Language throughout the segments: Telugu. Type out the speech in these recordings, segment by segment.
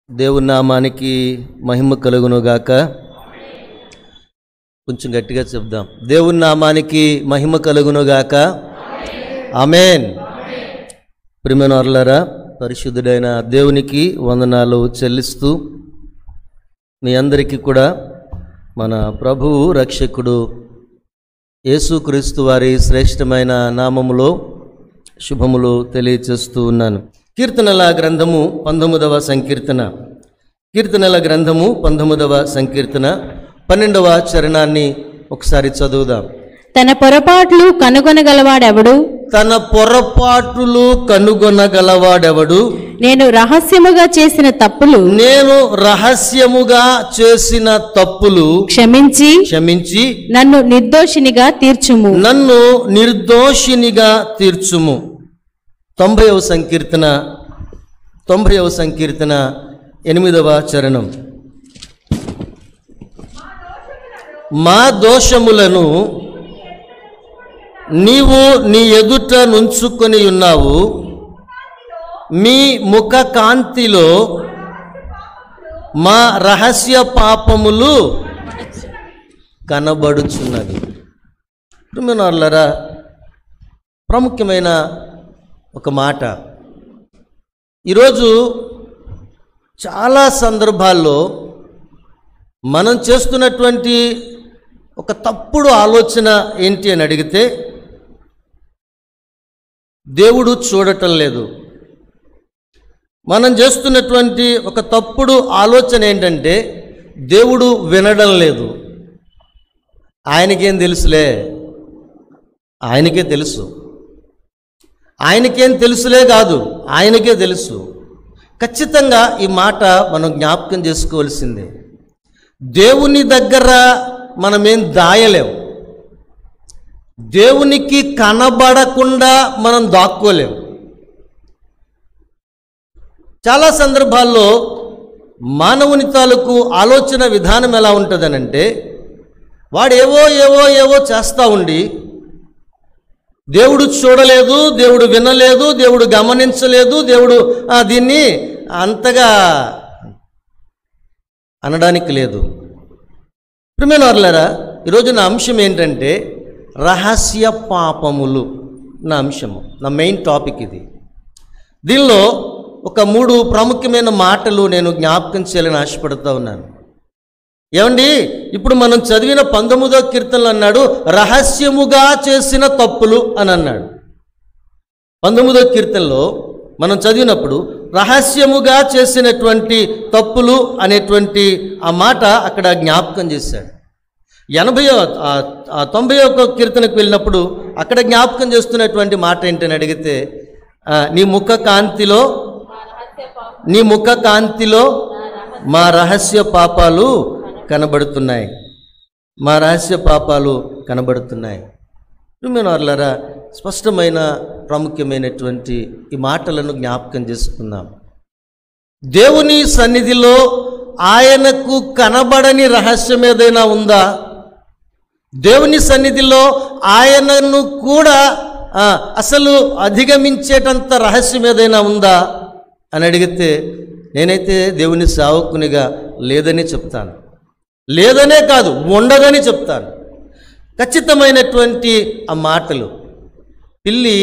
దేవుని నామానికి మహిమ కలుగునుగాక కొంచెం గట్టిగా చెప్దాం దేవుని నామానికి మహిమ కలుగునుగాక ఆమెన్ ప్రిమినర్లరా పరిశుద్ధుడైన దేవునికి వందనాలు చెల్లిస్తూ మీ అందరికీ కూడా మన ప్రభువు రక్షకుడు యేసుక్రీస్తు వారి శ్రేష్టమైన నామములో శుభములు తెలియచేస్తూ ఉన్నాను కీర్తనల గ్రంథము పంతొమ్మిదవ సంకీర్తన కీర్తనల గ్రంథము పంతొమ్మిదవ సంకీర్తన పన్నెండవ చరణాన్ని ఒకసారి చదువుదాం తన పొరపాట్లు కనుగొనగలవాడెవడు తన పొరపాటులు కనుగొనగలవాడెవడు నేను రహస్యముగా చేసిన తప్పులు నేను రహస్యముగా చేసిన తప్పులు క్షమించి క్షమించి నన్ను నిర్దోషినిగా తీర్చుము నన్ను నిర్దోషినిగా తీర్చుము తొంభైవ సంకీర్తన తొంభైవ సంకీర్తన ఎనిమిదవ చరణం మా దోషములను నీవు నీ ఎదుట నుంచుకొని ఉన్నావు మీ ముఖ కాంతిలో మా రహస్య పాపములు కనబడుచున్నది ప్రిమినార్లరా ప్రాముఖ్యమైన ఒక మాట ఈరోజు చాలా సందర్భాల్లో మనం చేస్తున్నటువంటి ఒక తప్పుడు ఆలోచన ఏంటి అని అడిగితే దేవుడు చూడటం లేదు మనం చేస్తున్నటువంటి ఒక తప్పుడు ఆలోచన ఏంటంటే దేవుడు వినడం లేదు ఆయనకేం తెలుసులే ఆయనకే తెలుసు ఆయనకేం తెలుసులే కాదు ఆయనకే తెలుసు ఖచ్చితంగా ఈ మాట మనం జ్ఞాపకం చేసుకోవాల్సిందే దేవుని దగ్గర మనమేం దాయలేం దేవునికి కనబడకుండా మనం దాక్కోలేం చాలా సందర్భాల్లో మానవుని తాలూకు ఆలోచన విధానం ఎలా ఉంటుందనంటే వాడు ఏవో ఏవో ఏవో చేస్తూ ఉండి దేవుడు చూడలేదు దేవుడు వినలేదు దేవుడు గమనించలేదు దేవుడు ఆ, దీన్ని అంతగా అనడానికి లేదు ప్రిమేనవర్లరా ఈరోజు నా అంశం ఏంటంటే రహస్య పాపములు నా అంశము నా మెయిన్ టాపిక్ ఇది దీనిలో ఒక మూడు ప్రాముఖ్యమైన మాటలు నేను జ్ఞాపకం చేయాలని ఆశపడుతూ ఉన్నాను ఏమండి ఇప్పుడు మనం చదివిన పంతొమ్మిదో కీర్తనలు అన్నాడు రహస్యముగా చేసిన తప్పులు అని అన్నాడు పంతొమ్మిదో కీర్తనలో మనం చదివినప్పుడు రహస్యముగా చేసినటువంటి తప్పులు అనేటువంటి ఆ మాట అక్కడ జ్ఞాపకం చేశాడు ఎనభయో ఆ- ఆ తొంభై ఒక్క కీర్తనకు వెళ్ళినప్పుడు అక్కడ జ్ఞాపకం చేస్తున్నటువంటి మాట ఏంటని అడిగితే ఆ, నీ ముఖ కాంతిలో నీ ముఖ కాంతిలో మా రహస్య పాపాలు కనబడుతున్నాయి మా రహస్య పాపాలు కనబడుతున్నాయి ప్రియమైనవారులారా స్పష్టమైన ప్రాముఖ్యమైనటువంటి ఈ మాటలను జ్ఞాపకం చేసుకుందాం దేవుని సన్నిధిలో ఆయనకు కనబడని రహస్యం ఏదైనా ఉందా దేవుని సన్నిధిలో ఆయనను కూడా ఆ, అసలు అధిగమించేటంత రహస్యం ఏదైనా ఉందా అని అడిగితే నేనైతే దేవుని సేవకునిగా లేదని చెప్తాను లేదనే కాదు ఉండదని చెప్తాను ఖచ్చితమైనటువంటి ఆ మాటలు పిల్లి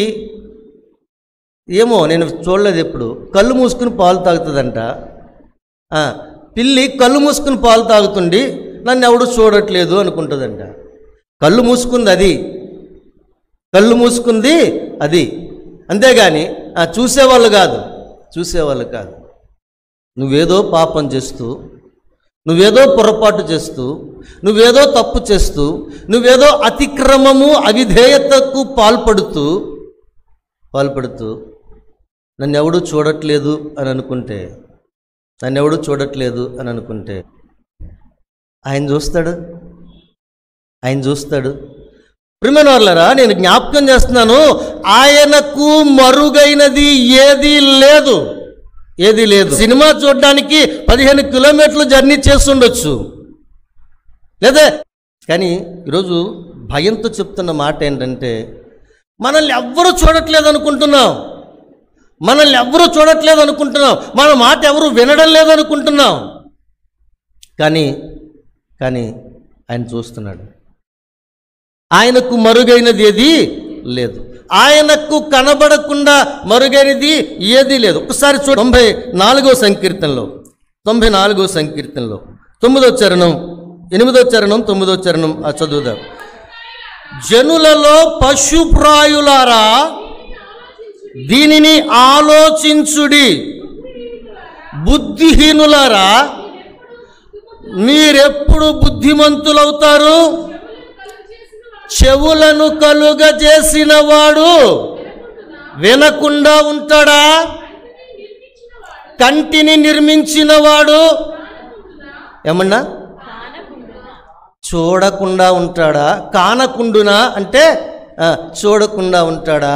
ఏమో నేను చూడలేదు ఎప్పుడు కళ్ళు మూసుకుని పాలు తాగుతుందంట ఆ, పిల్లి కళ్ళు మూసుకుని పాలు తాగుతుండి నన్ను ఎవడు చూడట్లేదు అనుకుంటుందంట కళ్ళు మూసుకుంది అది కళ్ళు మూసుకుంది అది అంతేగాని ఆ, చూసేవాళ్ళు కాదు చూసేవాళ్ళు కాదు నువ్వేదో పాపం చేస్తూ నువ్వేదో పొరపాటు చేస్తూ నువ్వేదో తప్పు చేస్తూ నువ్వేదో అతిక్రమము అవిధేయతకు పాల్పడుతూ పాల్పడుతూ నన్ను ఎవడు చూడట్లేదు అని అనుకుంటే నన్ను ఎవడు చూడట్లేదు అని అనుకుంటే ఆయన చూస్తాడు ఆయన చూస్తాడు ప్రిమినవర్లరా నేను జ్ఞాపకం చేస్తున్నాను ఆయనకు మరుగైనది ఏది లేదు ఏది లేదు సినిమా చూడడానికి పదిహేను కిలోమీటర్లు జర్నీ చేస్తుండొచ్చు లేదే కానీ ఈరోజు భయంతో చెప్తున్న మాట ఏంటంటే మనల్ని ఎవ్వరూ చూడట్లేదు అనుకుంటున్నాం మనల్ని ఎవరూ చూడట్లేదు అనుకుంటున్నాం మన మాట ఎవరు వినడం లేదు అనుకుంటున్నాం కానీ కానీ ఆయన చూస్తున్నాడు ఆయనకు మరుగైనది ఏది లేదు ఆయనకు కనబడకుండా మరుగైనది ఏది లేదు ఒకసారి చూ తొంభై నాలుగో సంకీర్తనలో తొంభై నాలుగో సంకీర్తనలో తొమ్మిదో చరణం ఎనిమిదో చరణం తొమ్మిదో చరణం ఆ చదువుదాం జనులలో పశుప్రాయులారా దీనిని ఆలోచించుడి బుద్ధిహీనులారా మీరెప్పుడు బుద్ధిమంతులవుతారు చెవులను కలుగజేసిన వాడు వినకుండా ఉంటాడా కంటిని నిర్మించిన వాడు ఏమన్నా చూడకుండా ఉంటాడా కానకుండునా అంటే ఆ, చూడకుండా ఉంటాడా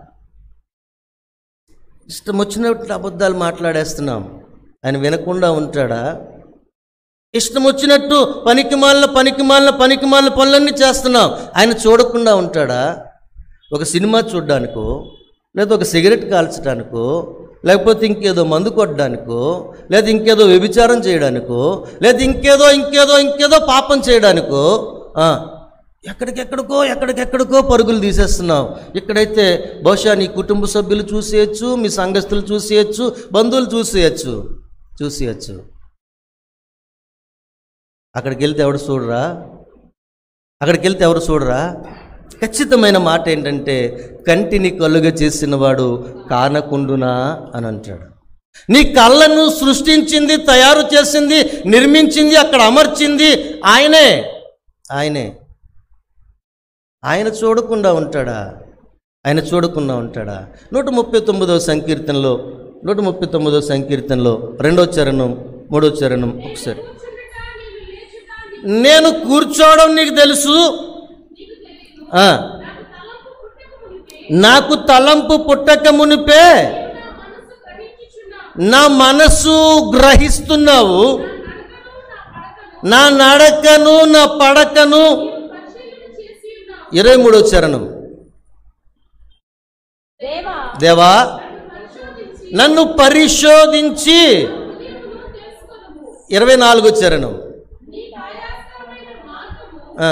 ఇష్టం వచ్చినట్టు అబద్ధాలు మాట్లాడేస్తున్నాం ఆయన వినకుండా ఉంటాడా ఇష్టం వచ్చినట్టు పనికి మాలిన పనికి మాలిన పనికి మాలిన పనులన్నీ చేస్తున్నాం ఆయన చూడకుండా ఉంటాడా ఒక సినిమా చూడడానికో లేదా ఒక సిగరెట్ కాల్చడానికో లేకపోతే ఇంకేదో మందు కొట్టడానికో లేదా ఇంకేదో వ్యభిచారం చేయడానికో లేదా ఇంకేదో ఇంకేదో ఇంకేదో పాపం చేయడానికో ఆ, ఎక్కడికెక్కడికో ఎక్కడికెక్కడికో పరుగులు తీసేస్తున్నావు ఇక్కడైతే బహుశా నీ కుటుంబ సభ్యులు చూసేయచ్చు మీ సంఘస్థులు చూసేయచ్చు బంధువులు చూసేయచ్చు చూసేయచ్చు అక్కడికి వెళ్తే ఎవడు చూడరా అక్కడికి వెళ్తే ఎవరు చూడరా ఖచ్చితమైన మాట ఏంటంటే కంటిని కలుగ చేసిన వాడు కానకుండునా అని అంటాడు నీ కళ్ళను సృష్టించింది తయారు చేసింది నిర్మించింది అక్కడ అమర్చింది ఆయనే ఆయనే ఆయన చూడకుండా ఉంటాడా ఆయన చూడకుండా ఉంటాడా నూట ముప్పై తొమ్మిదవ సంకీర్తనలో నూట ముప్పై తొమ్మిదవ సంకీర్తనలో రెండో చరణం మూడో చరణం ఒకసారి నేను కూర్చోవడం నీకు తెలుసు ఆ. నాకు తలంపు పుట్టక మునిపే నా మనసు గ్రహిస్తున్నావు నా నడకను నా పడకను ఇరవై మూడో చరణం దేవా నన్ను పరిశోధించి ఇరవై నాలుగో చరణం ఆ.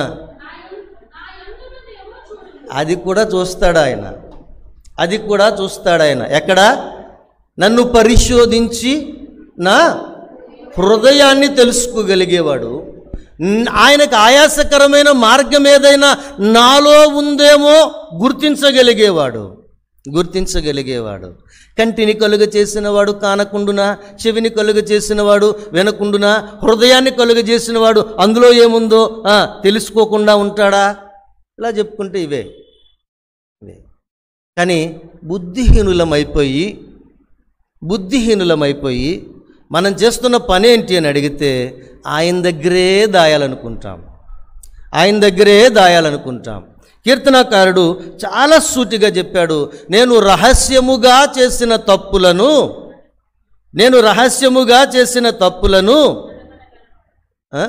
అది కూడా చూస్తాడు ఆయన అది కూడా చూస్తాడు ఆయన ఎక్కడ నన్ను పరిశోధించి నా హృదయాన్ని తెలుసుకోగలిగేవాడు న్- ఆయనకు ఆయాసకరమైన మార్గం ఏదైనా నాలో ఉందేమో గుర్తించగలిగేవాడు గుర్తించగలిగేవాడు కంటిని కలుగ చేసినవాడు కానకుండునా చెవిని కలుగ చేసినవాడు వినకుండునా హృదయాన్ని కలుగ చేసినవాడు అందులో ఏముందో ఆ, తెలుసుకోకుండా ఉంటాడా ఇలా చెప్పుకుంటే ఇవే ఇవే కానీ బుద్ధిహీనులమైపోయి బుద్ధిహీనులమైపోయి మనం చేస్తున్న పని ఏంటి అని అడిగితే ఆయన దగ్గరే దాయాలనుకుంటాం ఆయన దగ్గరే దాయాలనుకుంటాం కీర్తనాకారుడు చాలా సూటిగా చెప్పాడు నేను రహస్యముగా చేసిన తప్పులను నేను రహస్యముగా చేసిన తప్పులను ఆ?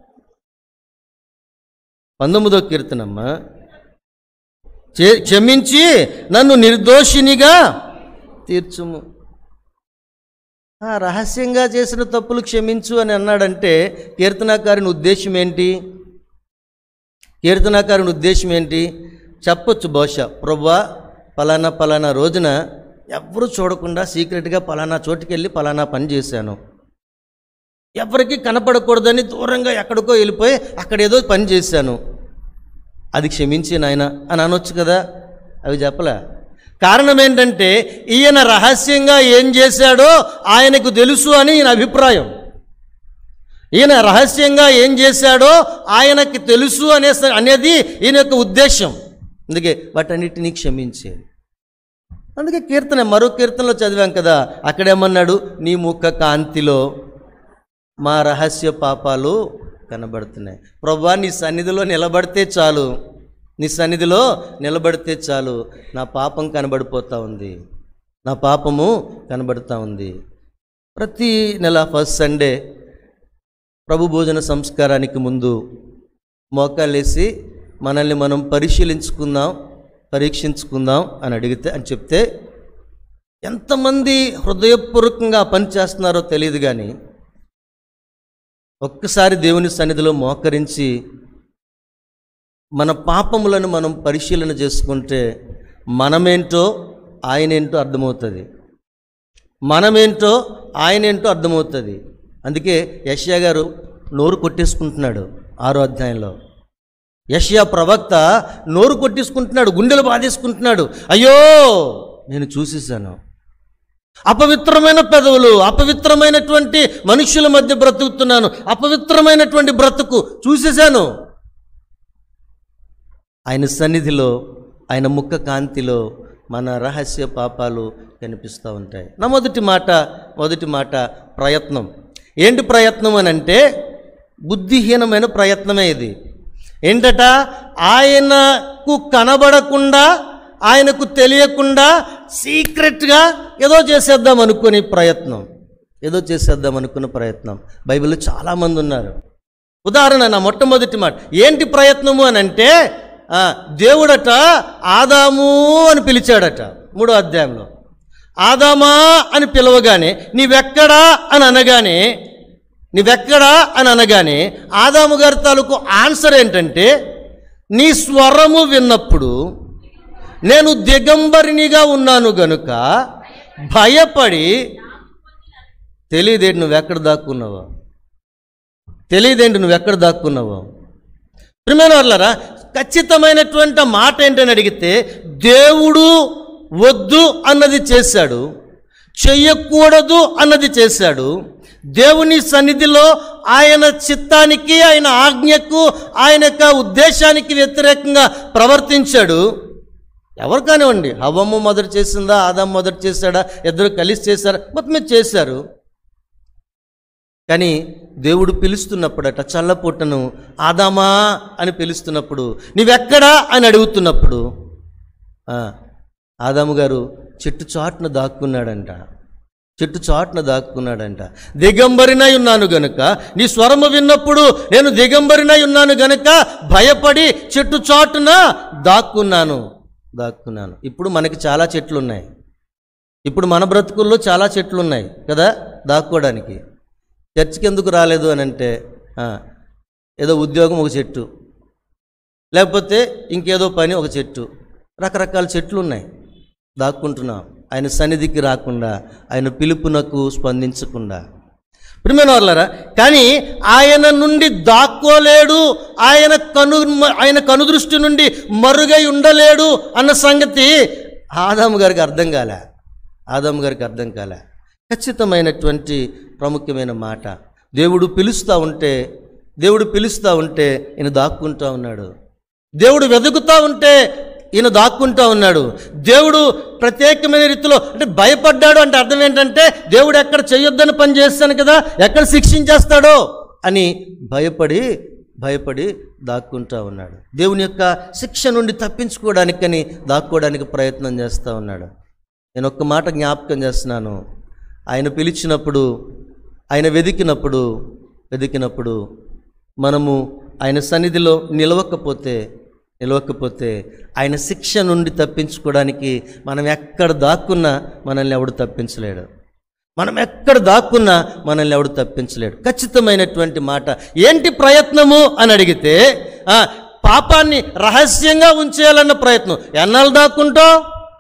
పంతొమ్మిదో కీర్తనమ్మ చే- క్షమించి నన్ను నిర్దోషినిగా తీర్చుము ఆ, రహస్యంగా చేసిన తప్పులు క్షమించు అని అన్నాడంటే కీర్తనాకారుని ఉద్దేశం ఏంటి కీర్తనాకారుని ఉద్దేశం ఏంటి చెప్పొచ్చు బహుశా ప్రభా పలానా పలానా రోజున ఎవ్వరూ చూడకుండా సీక్రెట్గా పలానా చోటుకి వెళ్ళి పలానా పని చేశాను ఎవరికి కనపడకూడదని దూరంగా ఎక్కడికో వెళ్ళిపోయి అక్కడ ఏదో పని చేశాను అది క్షమించి నాయన అని అనొచ్చు కదా అవి చెప్పలే కారణం ఏంటంటే ఈయన రహస్యంగా ఏం చేశాడో ఆయనకు తెలుసు అని ఈయన అభిప్రాయం ఈయన రహస్యంగా ఏం చేశాడో ఆయనకి తెలుసు అనే అనేది ఈయన యొక్క ఉద్దేశం అందుకే వాటన్నిటినీ క్షమించేది అందుకే కీర్తన మరో కీర్తనలో చదివాం కదా అక్కడేమన్నాడు నీ ముఖ కాంతిలో మా రహస్య పాపాలు కనబడుతున్నాయి ప్రభా నీ సన్నిధిలో నిలబడితే చాలు నీ సన్నిధిలో నిలబడితే చాలు నా పాపం కనబడిపోతూ ఉంది నా పాపము కనబడుతూ ఉంది ప్రతి నెల ఫస్ట్ సండే ప్రభు భోజన సంస్కారానికి ముందు మోకాలేసి మనల్ని మనం పరిశీలించుకుందాం పరీక్షించుకుందాం అని అడిగితే అని చెప్తే ఎంతమంది హృదయపూర్వకంగా ఆ పని చేస్తున్నారో తెలియదు కానీ ఒక్కసారి దేవుని సన్నిధిలో మోకరించి మన పాపములను మనం పరిశీలన చేసుకుంటే మనమేంటో ఆయనేంటో అర్థమవుతుంది మనమేంటో ఆయనేంటో అర్థమవుతుంది అందుకే యష్యా గారు నోరు కొట్టేసుకుంటున్నాడు ఆరో అధ్యాయంలో యష్యా ప్రవక్త నోరు కొట్టేసుకుంటున్నాడు గుండెలు బాధేసుకుంటున్నాడు అయ్యో నేను చూసేసాను అపవిత్రమైన పెదవులు అపవిత్రమైనటువంటి మనుష్యుల మధ్య బ్రతుకుతున్నాను అపవిత్రమైనటువంటి బ్రతుకు చూసేశాను ఆయన సన్నిధిలో ఆయన ముఖ కాంతిలో మన రహస్య పాపాలు కనిపిస్తూ ఉంటాయి నా మొదటి మాట మొదటి మాట ప్రయత్నం ఏంటి ప్రయత్నం అని అంటే బుద్ధిహీనమైన ప్రయత్నమే ఇది ఏంటట ఆయనకు కనబడకుండా ఆయనకు తెలియకుండా సీక్రెట్గా ఏదో చేసేద్దాం అనుకునే ప్రయత్నం ఏదో చేసేద్దాం అనుకున్న ప్రయత్నం బైబిల్లో చాలామంది ఉన్నారు ఉదాహరణ నా మొట్టమొదటి మాట ఏంటి ప్రయత్నము అని అంటే ఆ, దేవుడట ఆదాము అని పిలిచాడట మూడో అధ్యాయంలో ఆదామా అని పిలవగానే నీవెక్కడా అని అనగానే నీవెక్కడా అని అనగానే ఆదాము గారి తాలూకు ఆన్సర్ ఏంటంటే నీ స్వరము విన్నప్పుడు నేను దిగంబరినిగా ఉన్నాను గనుక భయపడి తెలియదేంటి నువ్వెక్కడ దాక్కున్నావో తెలియదేంటి నువ్వెక్కడ దాక్కున్నావో ప్రియమైన వాళ్ళరా ఖచ్చితమైనటువంటి ఆ మాట ఏంటని అడిగితే దేవుడు వద్దు అన్నది చేశాడు చెయ్యకూడదు అన్నది చేశాడు దేవుని సన్నిధిలో ఆయన చిత్తానికి ఆయన ఆజ్ఞకు ఆయన యొక్క ఉద్దేశానికి వ్యతిరేకంగా ప్రవర్తించాడు ఎవరు కానివ్వండి హవమ్మ మొదటి చేసిందా ఆదాం మొదటి చేశాడా ఇద్దరు కలిసి చేశారా మొత్తం మీద చేశారు కానీ దేవుడు పిలుస్తున్నప్పుడట చల్లపూటను ఆదామా అని పిలుస్తున్నప్పుడు నీవెక్కడా అని అడుగుతున్నప్పుడు ఆ, ఆదాము గారు చెట్టు చాటున దాక్కున్నాడంట చెట్టు చాటున దాక్కున్నాడంట దిగంబరినై ఉన్నాను గనుక నీ స్వరము విన్నప్పుడు నేను దిగంబరినై ఉన్నాను గనుక భయపడి చెట్టు చాటున దాక్కున్నాను దాక్కున్నాను ఇప్పుడు మనకి చాలా చెట్లు ఉన్నాయి ఇప్పుడు మన బ్రతుకుల్లో చాలా చెట్లు ఉన్నాయి కదా దాక్కోవడానికి చర్చికి ఎందుకు రాలేదు అని అంటే ఆ, ఏదో ఉద్యోగం ఒక చెట్టు లేకపోతే ఇంకేదో పని ఒక చెట్టు రకరకాల చెట్లు ఉన్నాయి దాక్కుంటున్నాం ఆయన సన్నిధికి రాకుండా ఆయన పిలుపునకు స్పందించకుండా ప్రియమైన వాళ్ళరా కానీ ఆయన నుండి దాక్కోలేడు ఆయన కను ఆయన కనుదృష్టి నుండి మరుగై ఉండలేడు అన్న సంగతి ఆదాము గారికి అర్థం కాలే ఆదాము గారికి అర్థం కాలే ఖచ్చితమైనటువంటి ప్రాముఖ్యమైన మాట దేవుడు పిలుస్తూ ఉంటే దేవుడు పిలుస్తూ ఉంటే ఈయన దాక్కుంటా ఉన్నాడు దేవుడు వెతుకుతూ ఉంటే ఈయన దాక్కుంటా ఉన్నాడు దేవుడు ప్రత్యేకమైన రీతిలో అంటే భయపడ్డాడు అంటే అర్థం ఏంటంటే దేవుడు ఎక్కడ చేయొద్దని పని చేస్తాను కదా ఎక్కడ శిక్షించేస్తాడో అని భయపడి భయపడి దాక్కుంటా ఉన్నాడు దేవుని యొక్క శిక్ష నుండి తప్పించుకోవడానికని దాక్కోవడానికి ప్రయత్నం చేస్తూ ఉన్నాడు నేను ఒక్క మాట జ్ఞాపకం చేస్తున్నాను ఆయన పిలిచినప్పుడు ఆయన వెదికినప్పుడు వెదికినప్పుడు మనము ఆయన సన్నిధిలో నిలవకపోతే నిలవకపోతే ఆయన శిక్ష నుండి తప్పించుకోవడానికి మనం ఎక్కడ దాక్కున్నా మనల్ని ఎవడు తప్పించలేడు మనం ఎక్కడ దాక్కున్నా మనల్ని ఎవడు తప్పించలేడు ఖచ్చితమైనటువంటి మాట ఏంటి ప్రయత్నము అని అడిగితే ఆ, పాపాన్ని రహస్యంగా ఉంచేయాలన్న ప్రయత్నం ఎన్నాళ్ళు దాక్కుంటావు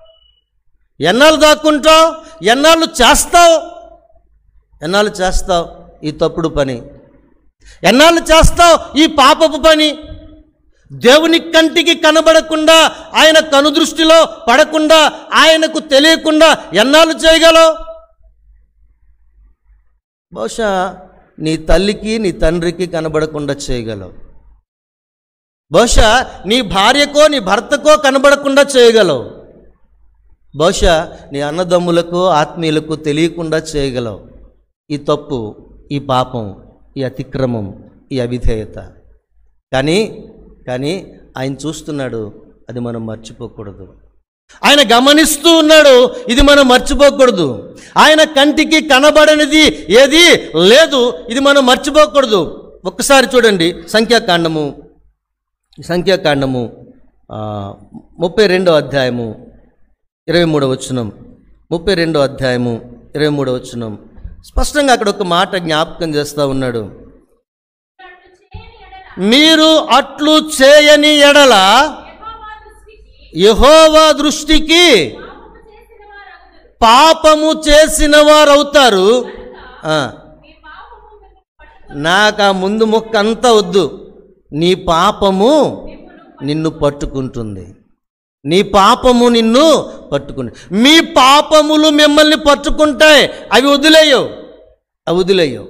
ఎన్నాళ్ళు దాక్కుంటావు ఎన్నాళ్ళు చేస్తావు ఎన్నాళ్ళు చేస్తావు ఈ తప్పుడు పని ఎన్నాళ్ళు చేస్తావు ఈ పాపపు పని దేవుని కంటికి కనబడకుండా ఆయన కనుదృష్టిలో పడకుండా ఆయనకు తెలియకుండా ఎన్నాళ్ళు చేయగలవు బహుశా నీ తల్లికి నీ తండ్రికి కనబడకుండా చేయగలవు బహుశా నీ భార్యకో నీ భర్తకో కనబడకుండా చేయగలవు బహుశా నీ అన్నదమ్ములకు ఆత్మీయులకు తెలియకుండా చేయగలవు ఈ తప్పు ఈ పాపం ఈ అతిక్రమం ఈ అవిధేయత కానీ కానీ ఆయన చూస్తున్నాడు అది మనం మర్చిపోకూడదు ఆయన గమనిస్తూ ఉన్నాడు ఇది మనం మర్చిపోకూడదు ఆయన కంటికి కనబడనిది ఏది లేదు ఇది మనం మర్చిపోకూడదు ఒక్కసారి చూడండి సంఖ్యాకాండము సంఖ్యాకాండము ఆ, ముప్పై రెండో అధ్యాయము ఇరవై మూడవ వచనం ముప్పై రెండో అధ్యాయము ఇరవై మూడో వచనం స్పష్టంగా అక్కడ ఒక మాట జ్ఞాపకం చేస్తూ ఉన్నాడు మీరు అట్లు చేయని ఎడల యహోవా దృష్టికి పాపము చేసిన వారు అవుతారు ఆ. నాకు ఆ ముందు మొక్క అంతా వద్దు నీ పాపము నిన్ను పట్టుకుంటుంది నీ పాపము నిన్ను పట్టుకుంది మీ పాపములు మిమ్మల్ని పట్టుకుంటాయి అవి వదిలేయవు అవి వదిలేయవు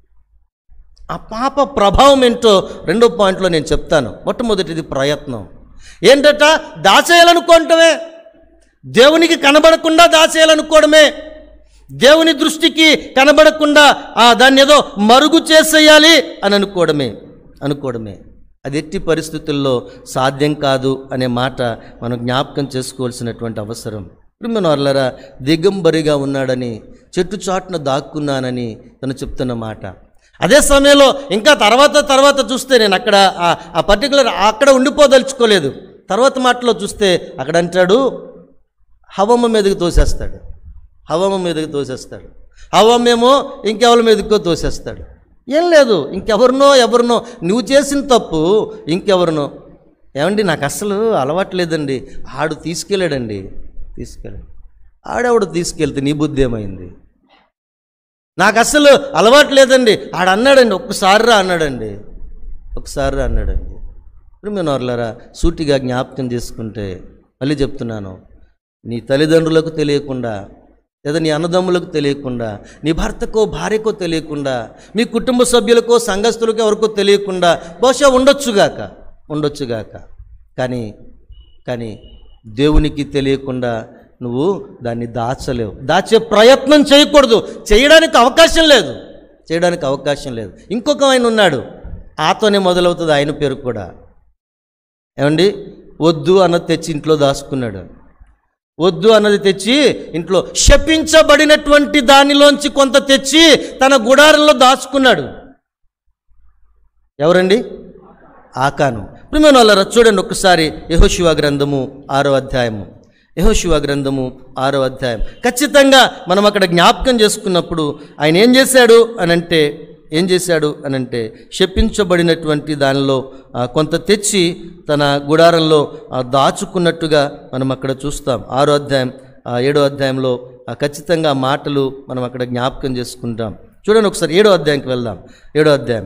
ఆ పాప ప్రభావం ఏంటో రెండో పాయింట్లో నేను చెప్తాను మొట్టమొదటిది ప్రయత్నం ఏంటట దాచేయాలనుకోవటమే దేవునికి కనబడకుండా దాచేయాలనుకోవడమే దేవుని దృష్టికి కనబడకుండా ఆ దాన్ని ఏదో మరుగు చేసేయాలి అని అనుకోవడమే అనుకోవడమే అది ఎట్టి పరిస్థితుల్లో సాధ్యం కాదు అనే మాట మనం జ్ఞాపకం చేసుకోవాల్సినటువంటి అవసరం ప్రిమినోర్లరా దిగంబరిగా ఉన్నాడని చెట్టు చాటున దాక్కున్నానని తను చెప్తున్న మాట అదే సమయంలో ఇంకా తర్వాత తర్వాత చూస్తే నేను అక్కడ ఆ- ఆ పర్టికులర్ అక్కడ ఉండిపోదలుచుకోలేదు తర్వాత మాటలో చూస్తే అక్కడ అంటాడు హవమ్మ మీదకి తోసేస్తాడు హవమ్మ మీదకి తోసేస్తాడు హవమ్మేమో ఇంకెవరి మీదకో తోసేస్తాడు ఏం లేదు ఇంకెవరినో ఎవరినో నువ్వు చేసిన తప్పు ఇంకెవరినో ఏమండి నాకు అసలు అలవాట్లేదండి ఆడు తీసుకెళ్ళాడండి తీసుకెళ్ళాడు ఆడెవడు తీసుకెళ్తే నీ బుద్ధి ఏమైంది నాకు అసలు అలవాటు లేదండి ఆడ అన్నాడండి ఒక్కసారి రా అన్నాడండి ఒకసారి రా అన్నాడండి ప్రిమినోర్లరా సూటిగా జ్ఞాపకం చేసుకుంటే మళ్ళీ చెప్తున్నాను నీ తల్లిదండ్రులకు తెలియకుండా లేదా నీ అన్నదమ్ములకు తెలియకుండా నీ భర్తకో భార్యకో తెలియకుండా మీ కుటుంబ సభ్యులకో సంఘస్థులకో ఎవరికో తెలియకుండా బహుశా ఉండొచ్చుగాక ఉండొచ్చుగాక కానీ కానీ దేవునికి తెలియకుండా నువ్వు దాన్ని దాచలేవు దాచే ప్రయత్నం చేయకూడదు చేయడానికి అవకాశం లేదు చేయడానికి అవకాశం లేదు ఇంకొక ఆయన ఉన్నాడు ఆతోనే మొదలవుతుంది ఆయన పేరు కూడా ఏమండి వద్దు అన్నది తెచ్చి ఇంట్లో దాచుకున్నాడు వద్దు అన్నది తెచ్చి ఇంట్లో శపించబడినటువంటి దానిలోంచి కొంత తెచ్చి తన గుడారంలో దాచుకున్నాడు ఎవరండి ఆకాను ప్రిమైన వాళ్ళరా చూడండి ఒక్కసారి యహోశివ గ్రంథము ఆరో అధ్యాయము యహోశివ గ్రంథము ఆరో అధ్యాయం ఖచ్చితంగా మనం అక్కడ జ్ఞాపకం చేసుకున్నప్పుడు ఆయన ఏం చేశాడు అని అంటే ఏం చేశాడు అని అంటే శపించబడినటువంటి దానిలో ఆ, కొంత తెచ్చి తన గుడారంలో ఆ, దాచుకున్నట్టుగా మనం అక్కడ చూస్తాం ఆరో అధ్యాయం ఆ, ఏడో అధ్యాయంలో ఆ, ఖచ్చితంగా ఆ మాటలు మనం అక్కడ జ్ఞాపకం చేసుకుంటాం చూడండి ఒకసారి ఏడో అధ్యాయంకి వెళ్దాం ఏడో అధ్యాయం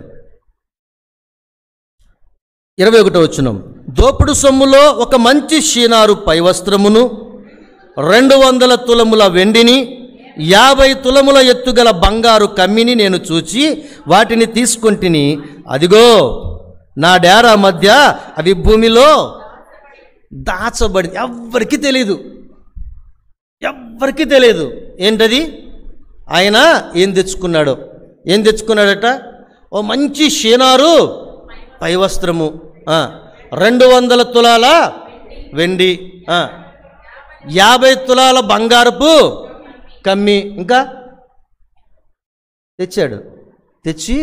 ఇరవై ఒకటో వచ్చునం దోపుడు సొమ్ములో ఒక మంచి షీనారు పై వస్త్రమును రెండు వందల తులముల వెండిని యాభై తులముల ఎత్తుగల బంగారు కమ్మిని నేను చూచి వాటిని తీసుకొంటిని అదిగో నా డేరా మధ్య అవి భూమిలో దాచబడింది ఎవ్వరికీ తెలియదు ఎవ్వరికీ తెలియదు ఏంటది ఆయన ఏం తెచ్చుకున్నాడో ఏం తెచ్చుకున్నాడట ఓ మంచి షీనారు పై వస్త్రము ఆ, రెండు వందల తులాల వెండి ఆ, యాభై తులాల బంగారపు కమ్మి ఇంకా తెచ్చాడు తెచ్చి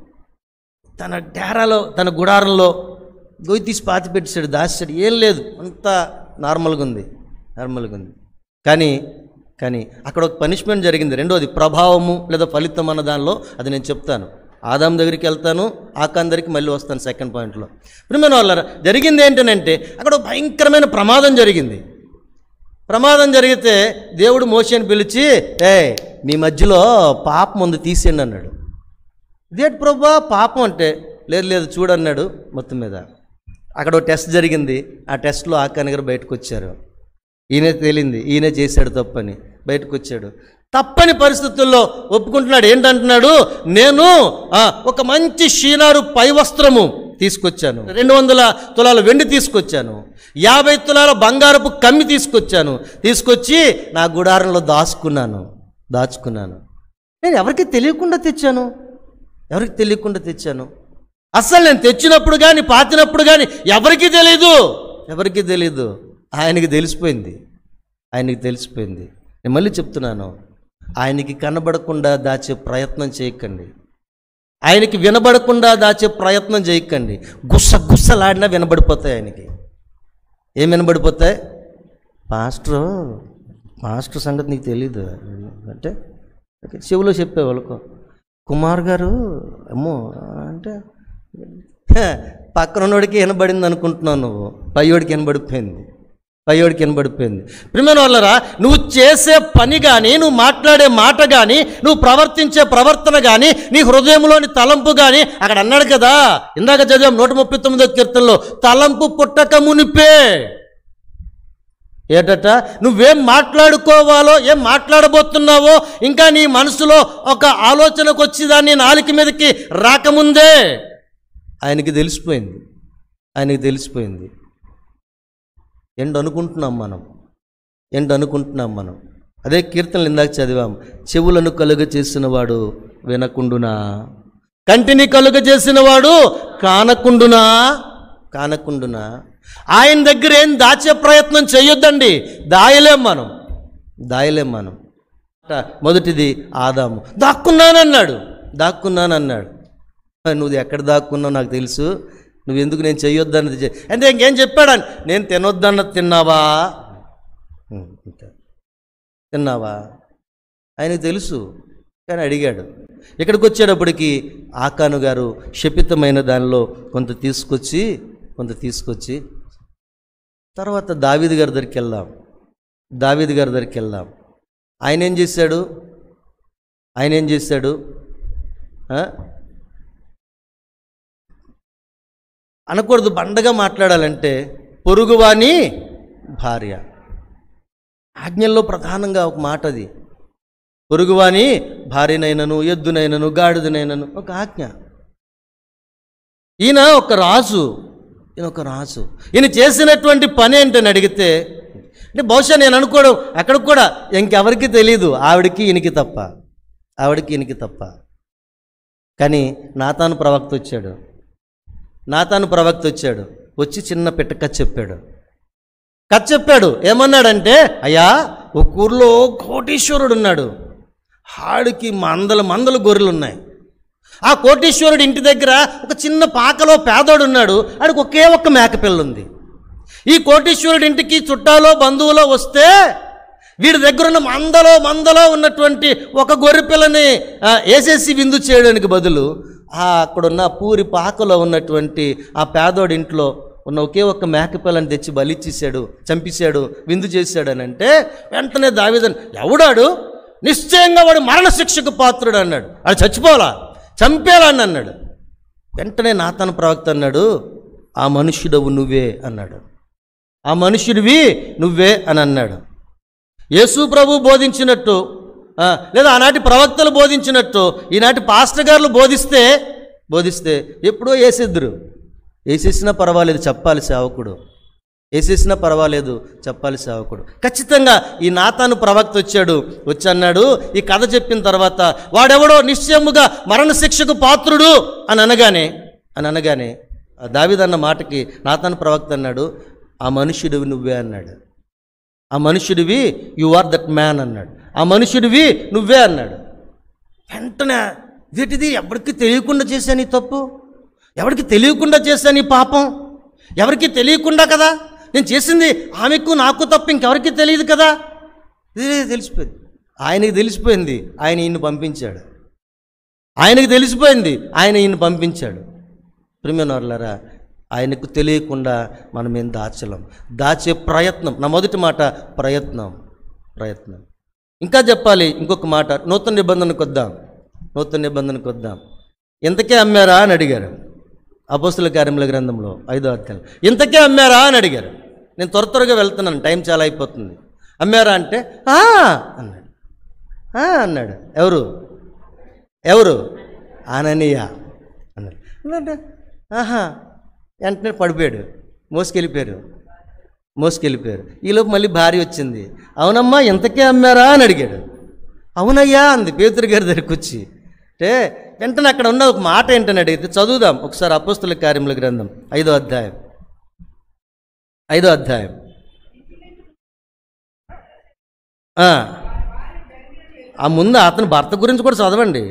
తన డేరాలో తన గుడారంలో గొయ్యి తీసి పాతి పెట్టాడు దాచాడు ఏం లేదు అంతా నార్మల్గా ఉంది నార్మల్గా ఉంది కానీ కానీ అక్కడ ఒక పనిష్మెంట్ జరిగింది రెండోది ప్రభావము లేదా ఫలితం అన్న దానిలో అది నేను చెప్తాను ఆదాం దగ్గరికి వెళ్తాను ఆకాన్ దగ్గరికి మళ్ళీ వస్తాను సెకండ్ పాయింట్లో ప్రిమైన వాళ్ళ జరిగింది ఏంటనంటే అక్కడ ఒక భయంకరమైన ప్రమాదం జరిగింది ప్రమాదం జరిగితే దేవుడు మోషని పిలిచి ఏ మీ మధ్యలో పాపం ఉంది తీసేయండి అన్నాడు ఇదేంటి ప్రభా పాపం అంటే లేదు లేదు చూడన్నాడు మొత్తం మీద అక్కడ ఒక టెస్ట్ జరిగింది ఆ టెస్ట్లో ఆకాన్ గారు బయటకు వచ్చారు ఈయన తేలింది ఈయన చేశాడు తప్పని బయటకు వచ్చాడు తప్పని పరిస్థితుల్లో ఒప్పుకుంటున్నాడు ఏంటంటున్నాడు నేను ఆ, ఒక మంచి షీనారు పై వస్త్రము తీసుకొచ్చాను రెండు వందల తులాల వెండి తీసుకొచ్చాను యాభై తులాల బంగారపు కమ్మి తీసుకొచ్చాను తీసుకొచ్చి నా గుడారంలో దాచుకున్నాను దాచుకున్నాను నేను ఎవరికి తెలియకుండా తెచ్చాను ఎవరికి తెలియకుండా తెచ్చాను అస్సలు నేను తెచ్చినప్పుడు కానీ పాతినప్పుడు కానీ ఎవరికీ తెలియదు ఎవరికీ తెలియదు ఆయనకి తెలిసిపోయింది ఆయనకి తెలిసిపోయింది నేను మళ్ళీ చెప్తున్నాను ఆయనకి కనబడకుండా దాచే ప్రయత్నం చేయకండి ఆయనకి వినబడకుండా దాచే ప్రయత్నం చేయకండి గుస్స గుస్సలాడినా వినబడిపోతాయి ఆయనకి ఏం వినబడిపోతాయి పాస్టర్ మాస్టర్ సంగతి నీకు తెలీదు అంటే ఓకే, చెవిలో చెప్పే వాళ్ళకు కుమార్ గారు అమ్మో అంటే "హ, పక్కన ఉన్నోడికి వినబడింది అనుకుంటున్నావు నువ్వు పయ్యోడికి వినబడిపోయింది పయ్యోడికి వినబడిపోయింది ప్రిమైన వాళ్ళరా నువ్వు చేసే పని కానీ నువ్వు మాట్లాడే మాట కానీ నువ్వు ప్రవర్తించే ప్రవర్తన కానీ నీ హృదయంలోని తలంపు కానీ అక్కడ అన్నాడు కదా ఇందాక చదివాం నూట ముప్పై తొమ్మిదో కీర్తనలో తలంపు పుట్టక మునిపే ఏటట నువ్వేం మాట్లాడుకోవాలో ఏం మాట్లాడబోతున్నావో ఇంకా నీ మనసులో ఒక ఆలోచనకు వచ్చి దాన్ని నాలుక మీదకి రాకముందే ఆయనకి తెలిసిపోయింది ఆయనకి తెలిసిపోయింది ఎండు అనుకుంటున్నాం మనం ఎండు అనుకుంటున్నాం మనం అదే కీర్తనలు ఇందాక చదివాం చెవులను కలుగ చేసిన వాడు వినకుండునా కంటిని కలుగ చేసిన వాడు కానకుండునా కానకుండునా ఆయన దగ్గర ఏం దాచే ప్రయత్నం చేయొద్దండి దాయలేం మనం దాయలేం మనం మొదటిది ఆదాము దాక్కున్నానన్నాడు దాక్కున్నానన్నాడు నువ్వు ఎక్కడ దాక్కున్నావు నాకు తెలుసు నువ్వు ఎందుకు నేను చెయ్యొద్దన్నది చెయ్యి అంటే ఇంకేం చెప్పాడు ఆయన? నేను తినొద్దన్నది తిన్నావా ఉం, అంతే. తిన్నావా ఆయనకు తెలుసు కానీ అడిగాడు ఇక్కడికి వచ్చేటప్పటికి ఆకాను గారు శపితమైన దానిలో కొంత తీసుకొచ్చి కొంత తీసుకొచ్చి తర్వాత దావీదు గారి దగ్గరికి వెళ్దాం దావీదు గారి దగ్గరికి వెళ్దాం ఆయన ఏం చేశాడు ఆయన ఏం చేశాడు ఆ? అనకూడదు బండగా మాట్లాడాలంటే పొరుగువాని భార్య ఆజ్ఞల్లో ప్రధానంగా ఒక మాట అది పొరుగువాని భార్యనైనను ఎద్దునైనను గాడిదనైనను ఒక ఆజ్ఞ ఈయన ఒక రాజు ఈయన ఒక రాజు ఈయన చేసినటువంటి పని ఏంటని అడిగితే అంటే బహుశా నేను అనుకోవడం అక్కడ కూడా ఇంకెవరికి తెలియదు ఆవిడకి ఈయనకి తప్ప ఆవిడకి ఈయనకి తప్ప కానీ నాతాను ప్రవక్త వచ్చాడు నాతాను ప్రవక్త వచ్చాడు వచ్చి చిన్న పిట్ట కథ చెప్పాడు కథ చెప్పాడు ఏమన్నాడంటే అయ్యా ఒక ఊర్లో కోటీశ్వరుడు ఉన్నాడు ఆడికి మందల మందల గొర్రెలు ఉన్నాయి ఆ కోటీశ్వరుడు ఇంటి దగ్గర ఒక చిన్న పాకలో పేదోడు ఉన్నాడు ఆడికి ఒకే ఒక్క మేకపిల్ల ఉంది ఈ కోటీశ్వరుడి ఇంటికి చుట్టాలో బంధువులో వస్తే వీడి దగ్గర ఉన్న మందలో మందలో ఉన్నటువంటి ఒక గొర్రె పిల్లని ఆ, వేసేసి విందు చేయడానికి బదులు ఆ అక్కడున్న పూరి పాకలో ఉన్నటువంటి ఆ పేదోడి ఇంట్లో ఉన్న ఒకే ఒక్క మేకపిల్లని తెచ్చి బలిచ్చేసాడు చంపేశాడు విందు చేశాడు అని అంటే వెంటనే దావిదన్ ఎవడాడు నిశ్చయంగా వాడు మరణశిక్షకు పాత్రుడు అన్నాడు వాడు చచ్చిపోవాలా చంపేయాలని అన్నాడు వెంటనే నాతన ప్రవక్త అన్నాడు ఆ మనుష్యుడవు నువ్వే అన్నాడు ఆ మనుష్యుడివి నువ్వే అని అన్నాడు యేసు ప్రభు బోధించినట్టు ఆ, లేదా ఆనాటి ప్రవక్తలు బోధించినట్టు ఈనాటి పాస్టర్ గారులు బోధిస్తే బోధిస్తే ఎప్పుడో వేసేద్దరు వేసేసినా పర్వాలేదు చెప్పాలి సేవకుడు వేసేసినా పర్వాలేదు చెప్పాలి సేవకుడు ఖచ్చితంగా ఈ నాతాను ప్రవక్త వచ్చాడు వచ్చి అన్నాడు ఈ కథ చెప్పిన తర్వాత వాడెవడో నిశ్చయముగా మరణశిక్షకు పాత్రుడు అని అనగానే అని అనగానే ఆ దావీదన్న మాటకి నాతాను ప్రవక్త అన్నాడు ఆ మనుష్యుడివి నువ్వే అన్నాడు ఆ మనుష్యుడివి యు ఆర్ దట్ మ్యాన్ అన్నాడు ఆ మనుష్యుడివి నువ్వే అన్నాడు వెంటనే వీటిది ఎవరికి తెలియకుండా చేశాను ఈ తప్పు ఎవరికి తెలియకుండా చేశాను ఈ పాపం ఎవరికి తెలియకుండా కదా నేను చేసింది ఆమెకు నాకు తప్ప ఇంకెవరికి తెలియదు కదా ఇది తెలిసిపోయింది ఆయనకి తెలిసిపోయింది ఆయన ఈయన్ని పంపించాడు ఆయనకి తెలిసిపోయింది ఆయన ఈయన్ని పంపించాడు ప్రిమినర్లరా ఆయనకు తెలియకుండా మనం ఏం దాచలేం దాచే ప్రయత్నం నా మొదటి మాట ప్రయత్నం ప్రయత్నం ఇంకా చెప్పాలి ఇంకొక మాట నూతన నిబంధనకు వద్దాం నూతన నిబంధనకు వద్దాం ఇంతకే అమ్మారా అని అడిగారు అపోస్తుల కార్యముల గ్రంథంలో ఐదో అధ్యాయం ఇంతకే అమ్మారా అని అడిగారు నేను త్వర త్వరగా వెళ్తున్నాను టైం చాలా అయిపోతుంది అమ్మారా అంటే "ఆ" అన్నాడు "ఆ" అన్నాడు ఎవరు ఎవరు ఆననీయ అన్నాడు అంటే ఆహా వెంటనే పడిపోయాడు మోసుకెళ్ళిపోయారు మోసుకెళ్ళిపోయారు ఈలోపు మళ్ళీ భార్య వచ్చింది అవునమ్మా ఇంతకే అమ్మారా అని అడిగాడు అవునయ్యా అంది పేతురు గారి దగ్గరికి వచ్చి అంటే వెంటనే అక్కడ ఉన్న ఒక మాట ఏంటని అడిగితే చదువుదాం ఒకసారి అపోస్తుల కార్యముల గ్రంథం ఐదో అధ్యాయం ఐదో అధ్యాయం ఆ. ఆ ముందు అతని భర్త గురించి కూడా చదవండి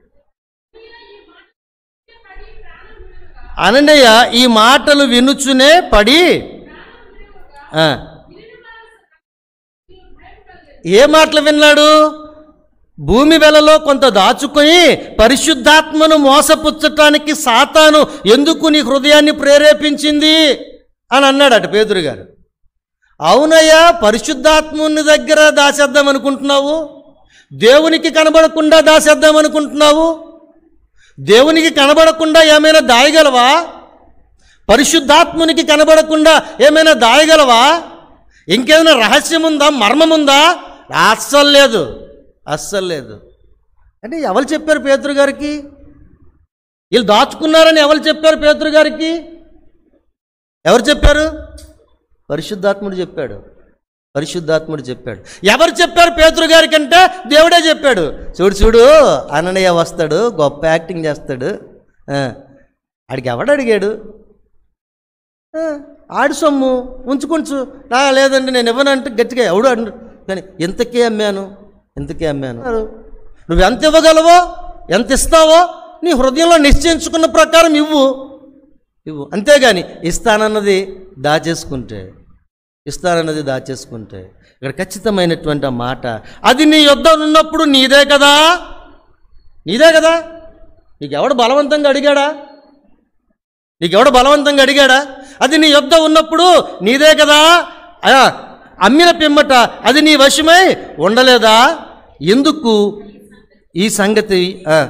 అనండయ్య ఈ మాటలు వినుచునే పడి ఆ. ఏ మాటలు విన్నాడు భూమి వెలలో కొంత దాచుకొని పరిశుద్ధాత్మను మోసపుచ్చటానికి సాతాను ఎందుకు నీ హృదయాన్ని ప్రేరేపించింది అని అన్నాడు అటు పేదరు గారు అవునయ్యా పరిశుద్ధాత్ముని దగ్గర దాచేద్దాం అనుకుంటున్నావు దేవునికి కనబడకుండా దాచేద్దాం అనుకుంటున్నావు దేవునికి కనబడకుండా ఏమైనా దాయగలవా పరిశుద్ధాత్మునికి కనబడకుండా ఏమైనా దాయగలవా ఇంకేమైనా రహస్యం ఉందా మర్మం ఉందా అస్సలు లేదు అస్సలు లేదు అంటే ఎవరు చెప్పారు పేతురు గారికి వీళ్ళు దాచుకున్నారని ఎవరు చెప్పారు పేతురు గారికి ఎవరు చెప్పారు పరిశుద్ధాత్ముడు చెప్పాడు పరిశుద్ధాత్ముడు చెప్పాడు ఎవరు చెప్పారు పేతురు గారికి అంటే దేవుడే చెప్పాడు చూడు చూడు అననయ్య వస్తాడు గొప్ప యాక్టింగ్ చేస్తాడు ఆ, ఆడికి ఎవడు అడిగాడు ఆ, ఆడి సొమ్ము ఉంచుకుంచు నా లేదండి నేను ఇవ్వనంటే గట్టిగా ఎవడు అడు కానీ ఎంతకే అమ్మాను ఎంతకే అమ్మాను నువ్వు ఎంత ఇవ్వగలవో ఎంత ఇస్తావో నీ హృదయంలో నిశ్చయించుకున్న ప్రకారం ఇవ్వు ఇవ్వు అంతేగాని ఇస్తానన్నది దాచేసుకుంటే ఇస్తానన్నది దాచేసుకుంటే ఇక్కడ ఖచ్చితమైనటువంటి ఆ మాట అది నీ యొద్ద ఉన్నప్పుడు నీదే కదా నీదే కదా నీకెవడు బలవంతంగా అడిగాడా నీకెవడు బలవంతంగా అడిగాడా అది నీ యొద్ద ఉన్నప్పుడు నీదే కదా ఆ, అమ్మిన పిమ్మట అది నీ వశమై ఉండలేదా ఎందుకు ఈ సంగతి ఆ,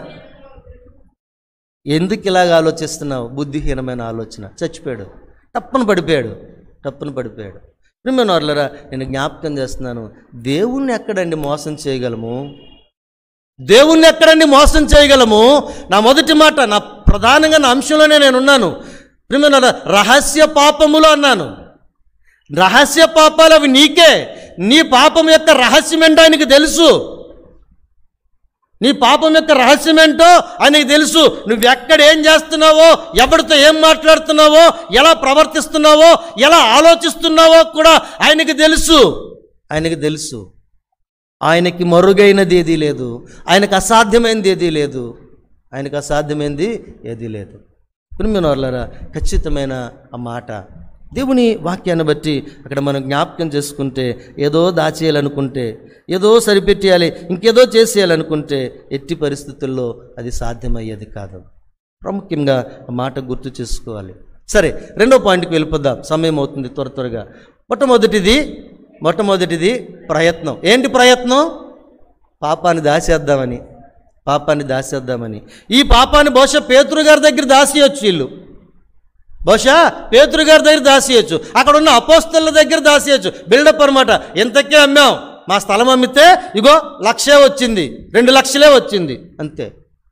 ఎందుకు ఇలాగ ఆలోచిస్తున్నావు బుద్ధిహీనమైన ఆలోచన చచ్చిపోయాడు తప్పని పడిపోయాడు తప్పని పడిపోయాడు ప్రియమైన వాళ్ళరా నేను జ్ఞాపకం చేస్తున్నాను దేవుణ్ణి ఎక్కడండి మోసం చేయగలము దేవుణ్ణి ఎక్కడండి మోసం చేయగలము నా మొదటి మాట నా ప్రధానంగా నా అంశంలోనే నేను ఉన్నాను ప్రియమైన వాళ్ళారా, రహస్య పాపములు అన్నాను రహస్య పాపాలు అవి నీకే నీ పాపం యొక్క రహస్యం ఏంటో ఆయనకి తెలుసు నీ పాపం యొక్క రహస్యం ఏంటో ఆయనకి తెలుసు నువ్వు ఎక్కడ ఏం చేస్తున్నావో ఎవరితో ఏం మాట్లాడుతున్నావో ఎలా ప్రవర్తిస్తున్నావో ఎలా ఆలోచిస్తున్నావో కూడా ఆయనకి తెలుసు ఆయనకి తెలుసు ఆయనకి మరుగైనది ఏదీ లేదు ఆయనకు అసాధ్యమైనది ఏదీ లేదు ఆయనకు అసాధ్యమైనది ఏదీ లేదు ప్రిమిన వాళ్ళరా ఖచ్చితమైన ఆ మాట దేవుని వాక్యాన్ని బట్టి అక్కడ మనం జ్ఞాపకం చేసుకుంటే ఏదో దాచేయాలనుకుంటే ఏదో సరిపెట్టేయాలి ఇంకేదో చేసేయాలనుకుంటే ఎట్టి పరిస్థితుల్లో అది సాధ్యమయ్యేది కాదు ప్రాముఖ్యంగా ఆ మాట గుర్తు చేసుకోవాలి సరే రెండో పాయింట్కి వెళ్ళిపోద్దాం సమయం అవుతుంది త్వర త్వరగా మొట్టమొదటిది మొట్టమొదటిది ప్రయత్నం ఏంటి ప్రయత్నం పాపాన్ని దాచేద్దామని పాపాన్ని దాచేద్దామని ఈ పాపాన్ని బహుశా పేతురు గారి దగ్గర దాసేయచ్చు వీళ్ళు బహుశా పేతురు గారి దగ్గర దాసేయచ్చు అక్కడ ఉన్న అపోస్తల దగ్గర దాసేయచ్చు బిల్డప్ అనమాట ఎంతకే అమ్మాం మా స్థలం అమ్మితే ఇగో లక్షే వచ్చింది రెండు లక్షలే వచ్చింది అంతే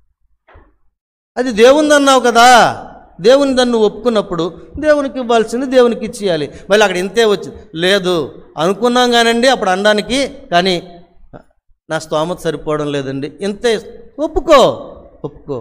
అది దేవుంది అన్నావు కదా దేవుని దాన్ని ఒప్పుకున్నప్పుడు దేవునికి ఇవ్వాల్సింది దేవునికి ఇచ్చేయాలి మళ్ళీ అక్కడ ఇంతే వచ్చింది లేదు అనుకున్నాం కానండి అప్పుడు అనడానికి కానీ నా స్తోమత సరిపోవడం లేదండి ఇంతే ఒప్పుకో ఒప్పుకో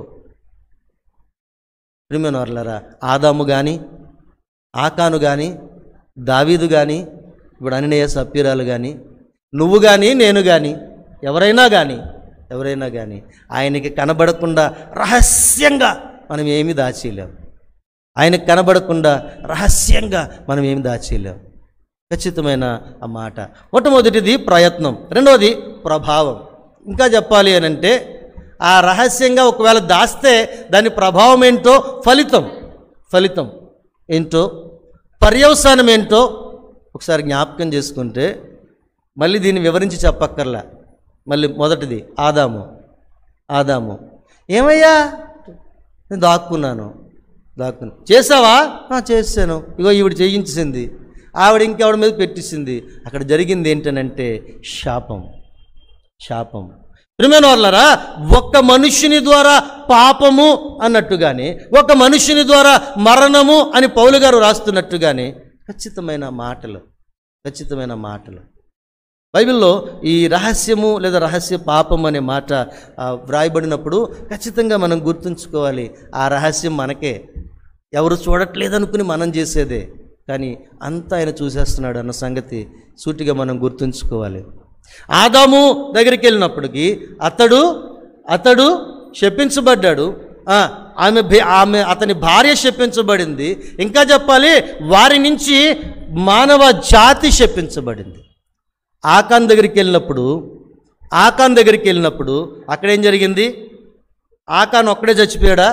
ప్రియమైన వర్లరా ఆదాము కానీ ఆకాను కానీ దావీదు కానీ ఇప్పుడు అనినయ సప్పిరాలు కానీ నువ్వు కానీ నేను కానీ ఎవరైనా కానీ ఎవరైనా కానీ ఆయనకి కనబడకుండా రహస్యంగా మనం ఏమీ దాచేయలేం ఆయనకు కనబడకుండా రహస్యంగా మనం ఏమి దాచేయలేం ఖచ్చితమైన ఆ మాట మొట్టమొదటిది ప్రయత్నం రెండవది ప్రభావం ఇంకా చెప్పాలి అని అంటే ఆ రహస్యంగా ఒకవేళ దాస్తే దాని ప్రభావం ఏంటో ఫలితం ఫలితం ఏంటో పర్యవసానం ఏంటో ఒకసారి జ్ఞాపకం చేసుకుంటే మళ్ళీ దీన్ని వివరించి చెప్పక్కర్లా మళ్ళీ మొదటిది ఆదాము ఆదాము ఏమయ్యా నేను దాక్కున్నాను దాక్కున్నా చేసావా "ఆ, చేశాను ఇగో ఈవిడ చేయించింది ఆవిడ ఇంకెవడి మీద పెట్టించింది అక్కడ జరిగింది ఏంటనంటే శాపం శాపం ప్రియమైన వాళ్ళరా ఒక్క మనుష్యుని ద్వారా పాపము అన్నట్టుగానే ఒక మనుష్యుని ద్వారా మరణము అని పౌలు గారు రాస్తున్నట్టుగానే ఖచ్చితమైన మాటలు ఖచ్చితమైన మాటలు బైబిల్లో ఈ రహస్యము లేదా రహస్య పాపం అనే మాట ఆ, వ్రాయబడినప్పుడు ఖచ్చితంగా మనం గుర్తుంచుకోవాలి ఆ రహస్యం మనకే ఎవరు చూడట్లేదనుకుని మనం చేసేదే కానీ అంతా ఆయన చూసేస్తున్నాడు అన్న సంగతి సూటిగా మనం గుర్తుంచుకోవాలి ఆదాము దగ్గరికి వెళ్ళినప్పటికీ అతడు అతడు శపించబడ్డాడు ఆ, ఆమె భే- ఆమె అతని భార్య శపించబడింది ఇంకా చెప్పాలి వారి నుంచి మానవ జాతి శపించబడింది ఆకాన్ దగ్గరికి వెళ్ళినప్పుడు ఆకాన్ దగ్గరికి వెళ్ళినప్పుడు అక్కడేం జరిగింది ఆకాన్ ఒక్కడే చచ్చిపోయాడా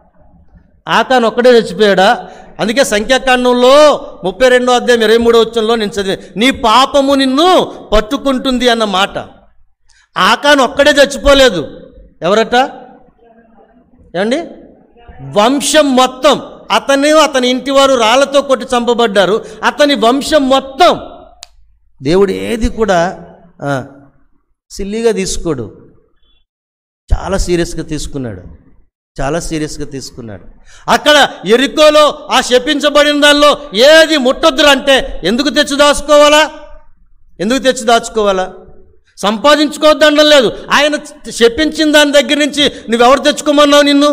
ఆకాన్ ఒక్కడే చచ్చిపోయాడా అందుకే సంఖ్యాకాండంలో ముప్పై రెండో అధ్యాయం ఇరవై మూడో వచ్చంలో నేను చదివే నీ పాపము నిన్ను పట్టుకుంటుంది అన్న మాట ఆకాన్ ఒక్కడే చచ్చిపోలేదు ఎవరట ఏమండి వంశం మొత్తం అతను అతని ఇంటి వారు రాళ్లతో కొట్టి చంపబడ్డారు అతని వంశం మొత్తం దేవుడు ఏది కూడా ఆ, సిల్లీగా తీసుకోడు చాలా సీరియస్గా తీసుకున్నాడు చాలా సీరియస్గా తీసుకున్నాడు అక్కడ ఎరుకోలో ఆ శపించబడిన దానిలో ఏది ముట్టొద్దురు అంటే ఎందుకు తెచ్చి దాచుకోవాలా ఎందుకు తెచ్చి దాచుకోవాలా సంపాదించుకోవద్దండం లేదు ఆయన శపించిన దాని దగ్గర నుంచి నువ్వెవరు తెచ్చుకోమన్నావు నిన్ను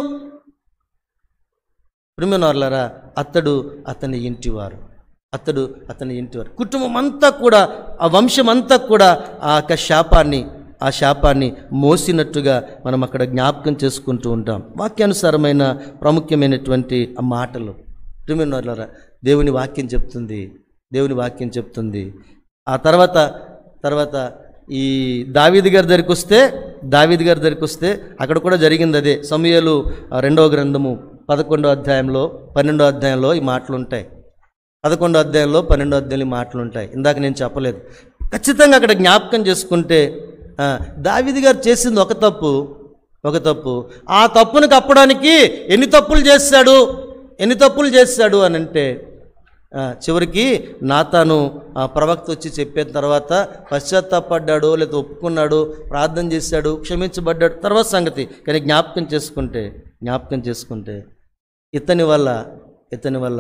ప్రిమినోర్లరా అతడు అతని ఇంటివారు అతడు అతని ఇంటివారు కుటుంబం అంతా కూడా ఆ వంశం అంతా కూడా ఆ యొక్క శాపాన్ని ఆ శాపాన్ని మోసినట్టుగా మనం అక్కడ జ్ఞాపకం చేసుకుంటూ ఉంటాం వాక్యానుసారమైన ప్రాముఖ్యమైనటువంటి ఆ మాటలు ప్రిమినోర్లరా దేవుని వాక్యం చెప్తుంది దేవుని వాక్యం చెప్తుంది ఆ తర్వాత తర్వాత ఈ దావీది గారి దగ్గరికి వస్తే దావీది గారి దగ్గరికి వస్తే అక్కడ కూడా జరిగింది అదే సమయలు రెండవ గ్రంథము పదకొండో అధ్యాయంలో పన్నెండో అధ్యాయంలో ఈ మాటలు ఉంటాయి పదకొండో అధ్యాయంలో పన్నెండో అధ్యాయంలో ఈ మాటలు ఉంటాయి ఇందాక నేను చెప్పలేదు ఖచ్చితంగా అక్కడ జ్ఞాపకం చేసుకుంటే ఆ, దావీది గారు చేసింది ఒక తప్పు ఒక తప్పు ఆ తప్పును కప్పడానికి ఎన్ని తప్పులు చేశాడు ఎన్ని తప్పులు చేశాడు అని అంటే ఆ, చివరికి నాతాను ఆ ప్రవక్త వచ్చి చెప్పిన తర్వాత పశ్చాత్తాపడ్డాడు లేదా ఒప్పుకున్నాడు ప్రార్థన చేశాడు క్షమించబడ్డాడు తర్వాత సంగతి కానీ జ్ఞాపకం చేసుకుంటే జ్ఞాపకం చేసుకుంటే ఇతని వల్ల ఇతని వల్ల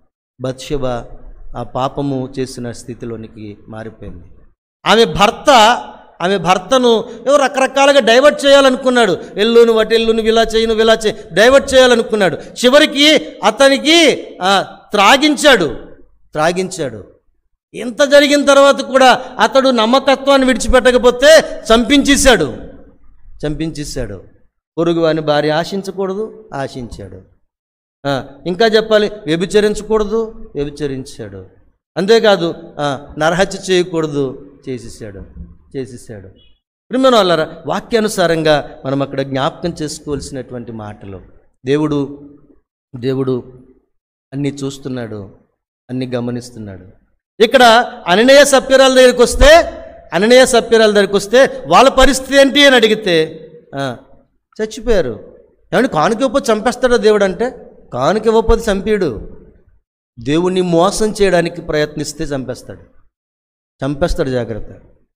బత్షబ ఆ పాపము చేసిన స్థితిలోనికి మారిపోయింది ఆమె భర్త ఆమె భర్తను ఎవరు రకరకాలుగా డైవర్ట్ చేయాలనుకున్నాడు ఎల్లు నువ్వు అటు ఎల్లు నువ్వు ఇలా చేయి నువ్వు ఇలా చేయి డైవర్ట్ చేయాలనుకున్నాడు చివరికి అతనికి ఆ, త్రాగించాడు త్రాగించాడు ఇంత జరిగిన తర్వాత కూడా అతడు నమ్మకత్వాన్ని విడిచిపెట్టకపోతే చంపించేశాడు చంపించేశాడు పొరుగువాని భార్య ఆశించకూడదు ఆశించాడు ఆ, ఇంకా చెప్పాలి వ్యభిచరించకూడదు వ్యభిచరించాడు అంతేకాదు ఆ, నరహత్య చేయకూడదు చేసేసాడు చేసేసాడు ప్రిమన వాళ్ళరా వాక్యానుసారంగా మనం అక్కడ జ్ఞాపకం చేసుకోవాల్సినటువంటి మాటలు దేవుడు దేవుడు అన్నీ చూస్తున్నాడు అన్నీ గమనిస్తున్నాడు ఇక్కడ అననీయ సభ్యురాల దగ్గరికి వస్తే అననీయ సభ్యురాల దగ్గరికి వస్తే వాళ్ళ పరిస్థితి ఏంటి అని అడిగితే ఆ, చచ్చిపోయారు ఏమంటే కానుక ఇవ్వకపోతే చంపేస్తాడా దేవుడు అంటే కానుక ఇవ్వకపోతే చంపేడు దేవుణ్ణి మోసం చేయడానికి ప్రయత్నిస్తే చంపేస్తాడు చంపేస్తాడు జాగ్రత్త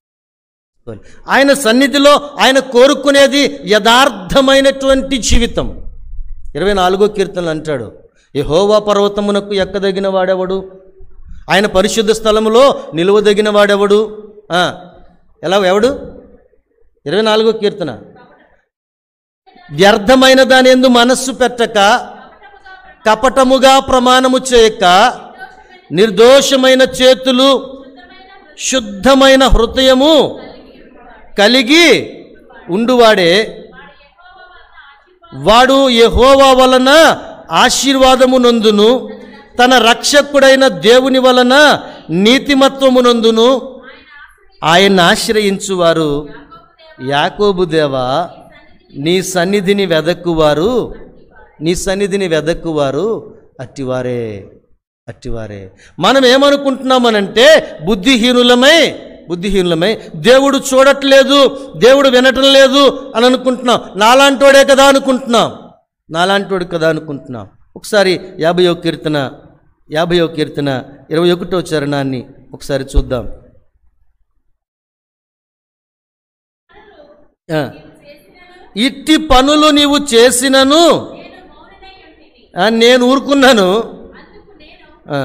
ఆయన సన్నిధిలో ఆయన కోరుకునేది యథార్థమైనటువంటి జీవితం ఇరవై నాలుగో కీర్తనలు అంటాడు యెహోవా పర్వతమునకు ఎక్కదగిన వాడెవడు ఆయన పరిశుద్ధ స్థలములో నిలువదగిన వాడెవడు ఆ, ఎలా ఎవడు ఇరవై నాలుగో కీర్తన వ్యర్థమైన దాని ఎందు మనస్సు పెట్టక కపటముగా ప్రమాణము చేయక నిర్దోషమైన చేతులు శుద్ధమైన హృదయము కలిగి ఉండువాడే వాడు యెహోవా వలన ఆశీర్వాదము నందును తన రక్షకుడైన దేవుని వలన నీతిమత్వము నందును ఆయన ఆశ్రయించువారు యాకోబు దేవా నీ సన్నిధిని వెదక్కువారు నీ సన్నిధిని వెదక్కువారు అట్టివారే అట్టివారే మనం ఏమనుకుంటున్నామనంటే బుద్ధిహీనులమై బుద్ధిహీనులమై దేవుడు చూడట్లేదు దేవుడు వినటం లేదు అని అనుకుంటున్నాం నాలాంటోడే కదా అనుకుంటున్నాం నాలాంటోడు కదా అనుకుంటున్నాం ఒకసారి యాభయో కీర్తన యాభయో కీర్తన ఇరవై ఒకటో చరణాన్ని ఒకసారి చూద్దాం ఆ. ఇట్టి పనులు నీవు చేసినను ఆ, నేను ఊరుకున్నాను ఆ.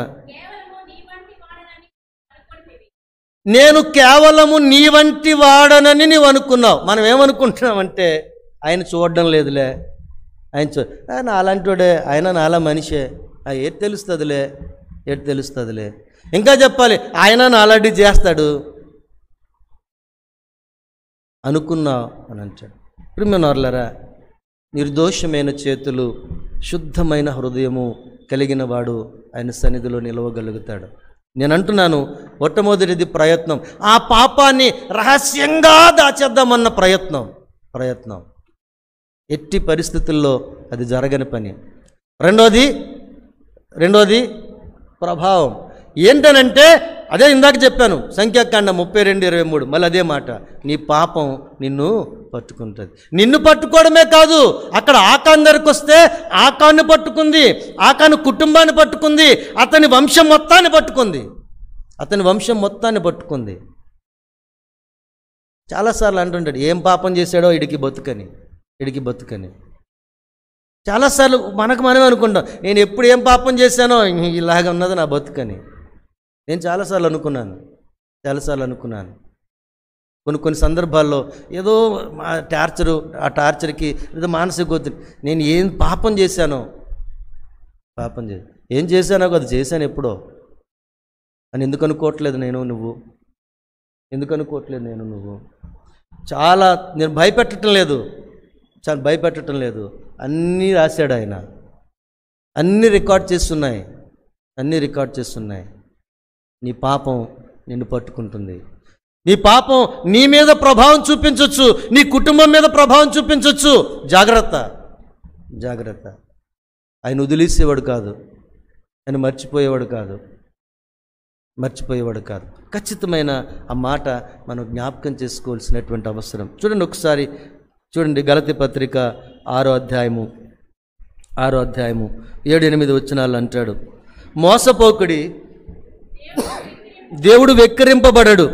నేను కేవలము నీ వంటి వాడనని నీవు అనుకున్నావు మనం ఏమనుకుంటున్నామంటే ఆయన చూడడం లేదులే ఆయన చూ ఆ, నాలాంటోడే ఆయన నాలా మనిషే ఆ, ఏది తెలుస్తుందిలే ఏది తెలుస్తుందిలే ఇంకా చెప్పాలి ఆయన నాలాంటి చేస్తాడు అనుకున్నావు అని అంటాడు ప్రిమినోర్లరా నిర్దోషమైన చేతులు శుద్ధమైన హృదయము కలిగిన వాడు ఆయన సన్నిధిలో నిలవగలుగుతాడు నేను అంటున్నాను మొట్టమొదటిది ప్రయత్నం ఆ పాపాన్ని రహస్యంగా దాచేద్దామన్న ప్రయత్నం ప్రయత్నం ఎట్టి పరిస్థితుల్లో అది జరగని పని రెండోది రెండోది ప్రభావం ఏంటనంటే అదే ఇందాక చెప్పాను సంఖ్యాకాండ ముప్పై రెండు ఇరవై మూడు మళ్ళీ అదే మాట నీ పాపం నిన్ను పట్టుకుంటుంది నిన్ను పట్టుకోవడమే కాదు అక్కడ ఆకాన్ దగ్గరికి వస్తే ఆకాన్ని పట్టుకుంది ఆకాను కుటుంబాన్ని పట్టుకుంది అతని వంశం మొత్తాన్ని పట్టుకుంది అతని వంశం మొత్తాన్ని పట్టుకుంది చాలాసార్లు అంటుంటాడు ఏం పాపం చేశాడో ఇడికి బతుకని ఇడికి బతుకని చాలాసార్లు మనకు మనమే అనుకుంటాం నేను ఎప్పుడు ఏం పాపం చేశానో ఇలాగ ఉన్నది నా బతుకని నేను చాలాసార్లు అనుకున్నాను చాలాసార్లు అనుకున్నాను కొన్ని కొన్ని సందర్భాల్లో ఏదో మా టార్చరు ఆ టార్చర్కి ఏదో మానసిక ఒత్తిడి నేను ఏం పాపం చేశానో పాపం చేసి ఏం చేశానో అది చేశాను ఎప్పుడో అని ఎందుకు అనుకోవట్లేదు నేను నువ్వు ఎందుకు అనుకోవట్లేదు నేను నువ్వు చాలా నేను భయపెట్టడం లేదు చాలా భయపెట్టడం లేదు అన్నీ రాశాడు ఆయన అన్నీ రికార్డ్ చేస్తున్నాయి అన్నీ రికార్డ్ చేస్తున్నాయి నీ పాపం నిన్ను పట్టుకుంటుంది నీ పాపం నీ మీద ప్రభావం చూపించవచ్చు నీ కుటుంబం మీద ప్రభావం చూపించవచ్చు జాగ్రత్త జాగ్రత్త ఆయన వదిలేసేవాడు కాదు ఆయన మర్చిపోయేవాడు కాదు మర్చిపోయేవాడు కాదు ఖచ్చితమైన ఆ మాట మనం జ్ఞాపకం చేసుకోవాల్సినటువంటి అవసరం చూడండి ఒకసారి చూడండి గలతి పత్రిక ఆరో అధ్యాయము ఆరో అధ్యాయము ఏడు ఎనిమిది వచ్చినాళ్ళు అంటాడు మోసపోకుడి దేవుడు వెక్కిరింపబడడు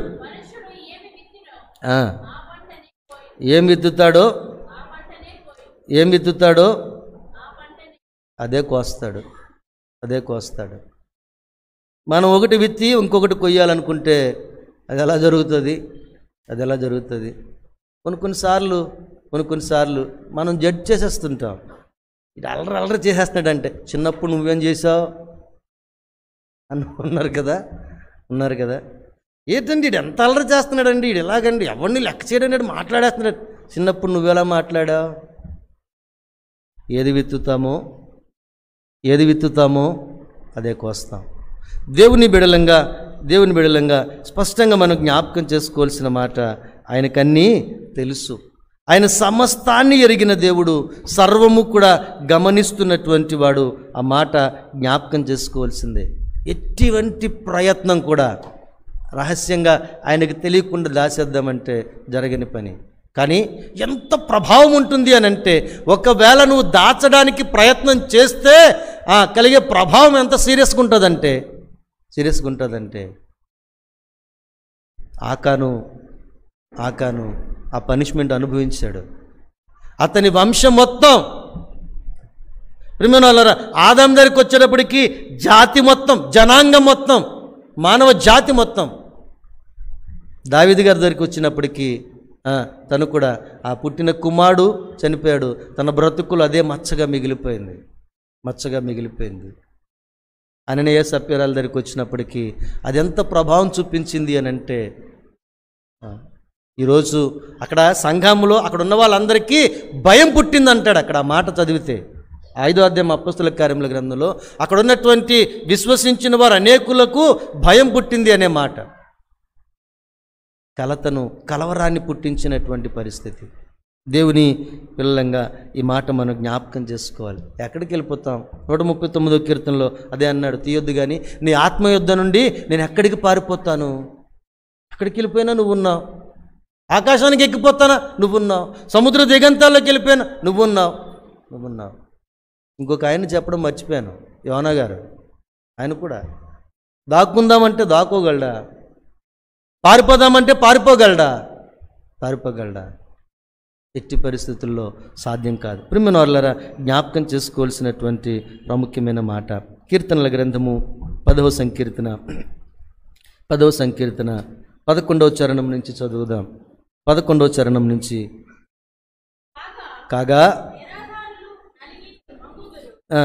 ఆ. ఏం విత్తుతాడో ఏం విత్తుతాడో అదే కోస్తాడు అదే కోస్తాడు మనం ఒకటి విత్తి ఇంకొకటి కొయ్యాలనుకుంటే అది ఎలా జరుగుతుంది అది ఎలా జరుగుతుంది కొన్ని కొన్నిసార్లు కొన్ని కొన్నిసార్లు మనం జడ్జ్ చేసేస్తుంటాం ఇది అల్లరి అల్లరి చేసేస్తున్నాడంటే చిన్నప్పుడు నువ్వేం చేసావు అని ఉన్నారు కదా ఉన్నారు కదా ఏంటండి ఇడు ఎంత అల్లరి చేస్తున్నాడండి ఇడు ఎలాగండి ఎవరిని లెక్క చేయడం మాట్లాడేస్తున్నాడు చిన్నప్పుడు నువ్వెలా మాట్లాడావు ఏది విత్తుతామో ఏది విత్తుతామో అదే కోస్తాం దేవుని బిడలంగా దేవుని బిడలంగా స్పష్టంగా మనం జ్ఞాపకం చేసుకోవాల్సిన మాట ఆయనకన్నీ తెలుసు ఆయన సమస్తాన్ని ఎరిగిన దేవుడు సర్వము కూడా గమనిస్తున్నటువంటి వాడు ఆ మాట జ్ఞాపకం చేసుకోవాల్సిందే ఎటువంటి ప్రయత్నం కూడా రహస్యంగా ఆయనకు తెలియకుండా దాచేద్దామంటే జరగని పని కానీ ఎంత ప్రభావం ఉంటుంది అని అంటే ఒకవేళ నువ్వు దాచడానికి ప్రయత్నం చేస్తే ఆ కలిగే ప్రభావం ఎంత సీరియస్గా ఉంటుందంటే సీరియస్గా ఉంటుందంటే ఆకాను ఆకాను ఆ పనిష్మెంట్ అనుభవించాడు అతని వంశం మొత్తం ప్రిమినోలరా ఆదాం దగ్గరికి వచ్చేటప్పటికి జాతి మొత్తం జనాంగం మొత్తం మానవ జాతి మొత్తం దావిది గారి దగ్గరికి వచ్చినప్పటికీ ఆ, తను కూడా ఆ పుట్టిన కుమారుడు చనిపోయాడు తన బ్రతుకులు అదే మచ్చగా మిగిలిపోయింది మచ్చగా మిగిలిపోయింది అననీయ సప్యరాల దగ్గరికి వచ్చినప్పటికీ అది ఎంత ప్రభావం చూపించింది అని అంటే ఆ, ఈరోజు అక్కడ సంఘంలో అక్కడ ఉన్న వాళ్ళందరికీ భయం పుట్టింది అంటాడు అక్కడ ఆ మాట చదివితే ఐదో అధ్యాయం అప్పస్తుల కార్యముల గ్రంథంలో అక్కడ ఉన్నటువంటి విశ్వసించిన వారు అనేకులకు భయం పుట్టింది అనే మాట కలతను కలవరాన్ని పుట్టించినటువంటి పరిస్థితి దేవుని పిల్లలంగా ఈ మాట మనం జ్ఞాపకం చేసుకోవాలి ఎక్కడికి వెళ్ళిపోతాం నూట ముప్పై తొమ్మిదో కీర్తనలో అదే అన్నాడు తీయొద్దు కానీ నీ ఆత్మయుద్ధ నుండి నేను ఎక్కడికి పారిపోతాను ఎక్కడికి వెళ్ళిపోయినా నువ్వు ఉన్నావు ఆకాశానికి ఎక్కిపోతానా నువ్వున్నావు సముద్ర దిగంతాల్లోకి వెళ్ళిపోయినా నువ్వున్నావు నువ్వున్నావు ఇంకొక ఆయన చెప్పడం మర్చిపోయాను యోనా గారు ఆయన కూడా దాక్కుందామంటే దాక్కోగలడా పారిపోదామంటే పారిపోగలడా పారిపోగలడా ఎట్టి పరిస్థితుల్లో సాధ్యం కాదు ప్రిమినోర్లరా జ్ఞాపకం చేసుకోవాల్సినటువంటి ప్రాముఖ్యమైన మాట కీర్తనల గ్రంథము పదవ సంకీర్తన పదవ సంకీర్తన పదకొండవ చరణం నుంచి చదువుదాం పదకొండవ చరణం నుంచి కాగా ఆ,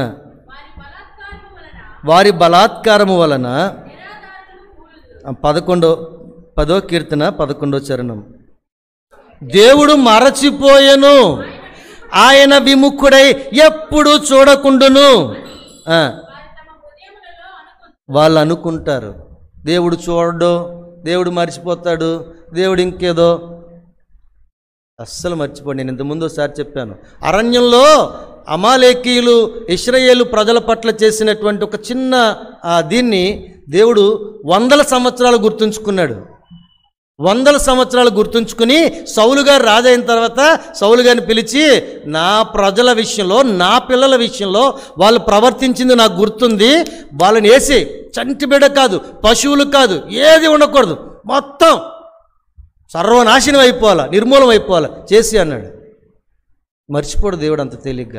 వారి బలాత్కారము వలన ఆ, పదకొండో పదో కీర్తన పదకొండో చరణం దేవుడు మరచిపోయెను ఆయన విముఖుడై ఎప్పుడు చూడకుండును ఆ, వాళ్ళు అనుకుంటారు దేవుడు చూడడు దేవుడు మర్చిపోతాడు దేవుడు ఇంకేదో అస్సలు మర్చిపోండి నేను ఇంతకుముందు ఒకసారి చెప్పాను అరణ్యంలో అమాలేకీయులు ఇస్రాయేలు ప్రజల పట్ల చేసినటువంటి ఒక చిన్న ఆ, దీన్ని దేవుడు వందల సంవత్సరాలు గుర్తుంచుకున్నాడు వందల సంవత్సరాలు గుర్తుంచుకుని సౌలు గారు రాజైన తర్వాత సౌలు గారిని పిలిచి నా ప్రజల విషయంలో నా పిల్లల విషయంలో వాళ్ళు ప్రవర్తించింది నాకు గుర్తుంది వాళ్ళని వేసి చంటి బిడ్డ కాదు పశువులు కాదు ఏది ఉండకూడదు మొత్తం సర్వనాశనం అయిపోవాలా నిర్మూలం అయిపోవాలా చేసి అన్నాడు మర్చిపోడు దేవుడు అంత తేలిగ్గా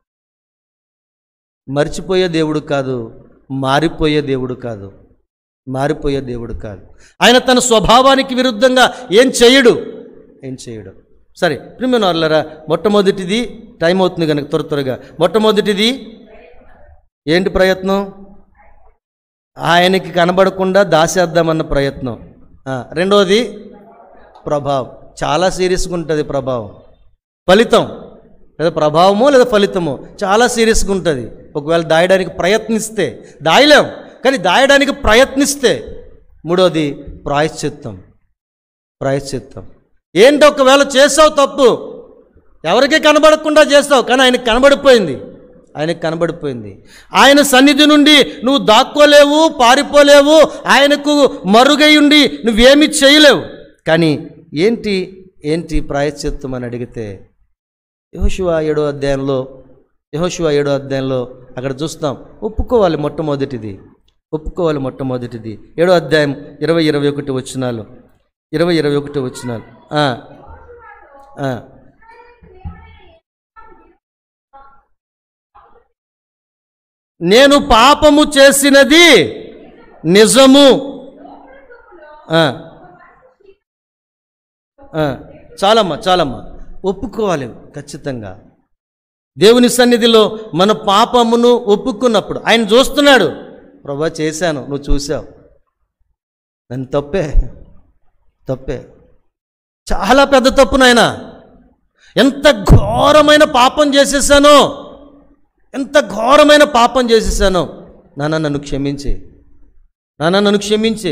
మర్చిపోయే దేవుడు కాదు మారిపోయే దేవుడు కాదు మారిపోయే దేవుడు కాదు ఆయన తన స్వభావానికి విరుద్ధంగా ఏం చేయడు ఏం చేయడు సరే ప్రిమిన వాళ్ళరా మొట్టమొదటిది టైం అవుతుంది కనుక త్వర త్వరగా మొట్టమొదటిది ఏంటి ప్రయత్నం ఆయనకి కనబడకుండా దాసేద్దామన్న ప్రయత్నం ఆ, రెండవది ప్రభావం చాలా సీరియస్గా ఉంటుంది ప్రభావం ఫలితం లేదా ప్రభావమో లేదా ఫలితమో చాలా సీరియస్గా ఉంటుంది ఒకవేళ దాయడానికి ప్రయత్నిస్తే దాయలేం కానీ దాయడానికి ప్రయత్నిస్తే మూడోది ప్రాయశ్చిత్తం ప్రాయశ్చిత్తం ఏంటి ఒకవేళ చేసావు తప్పు ఎవరికి కనబడకుండా చేస్తావు కానీ ఆయనకి కనబడిపోయింది ఆయనకు కనబడిపోయింది ఆయన సన్నిధి నుండి నువ్వు దాక్కోలేవు పారిపోలేవు ఆయనకు మరుగై ఉండి నువ్వేమీ చేయలేవు కానీ ఏంటి ఏంటి ప్రాయశ్చిత్తం అని అడిగితే యహోశివ ఏడో అధ్యాయంలో యహోశివ ఏడో అధ్యాయంలో అక్కడ చూస్తాం ఒప్పుకోవాలి మొట్టమొదటిది ఒప్పుకోవాలి మొట్టమొదటిది ఏడో అధ్యాయం ఇరవై ఇరవై ఒకటి వచ్చినాలు ఇరవై ఇరవై ఒకటి వచ్చినాలు ఆ, ఆ. నేను పాపము చేసినది నిజము ఆ. ఆ, చాలమ్మా చాలమ్మా ఒప్పుకోవాలి ఖచ్చితంగా దేవుని సన్నిధిలో మన పాపమును ఒప్పుకున్నప్పుడు ఆయన చూస్తున్నాడు ప్రభా చేశాను నువ్వు చూసావు నన్ను తప్పే తప్పే చాలా పెద్ద తప్పు నాయన ఎంత ఘోరమైన పాపం చేసేసానో ఎంత ఘోరమైన పాపం చేసేసానో నాన్న నన్ను క్షమించి నాన్న నన్ను క్షమించి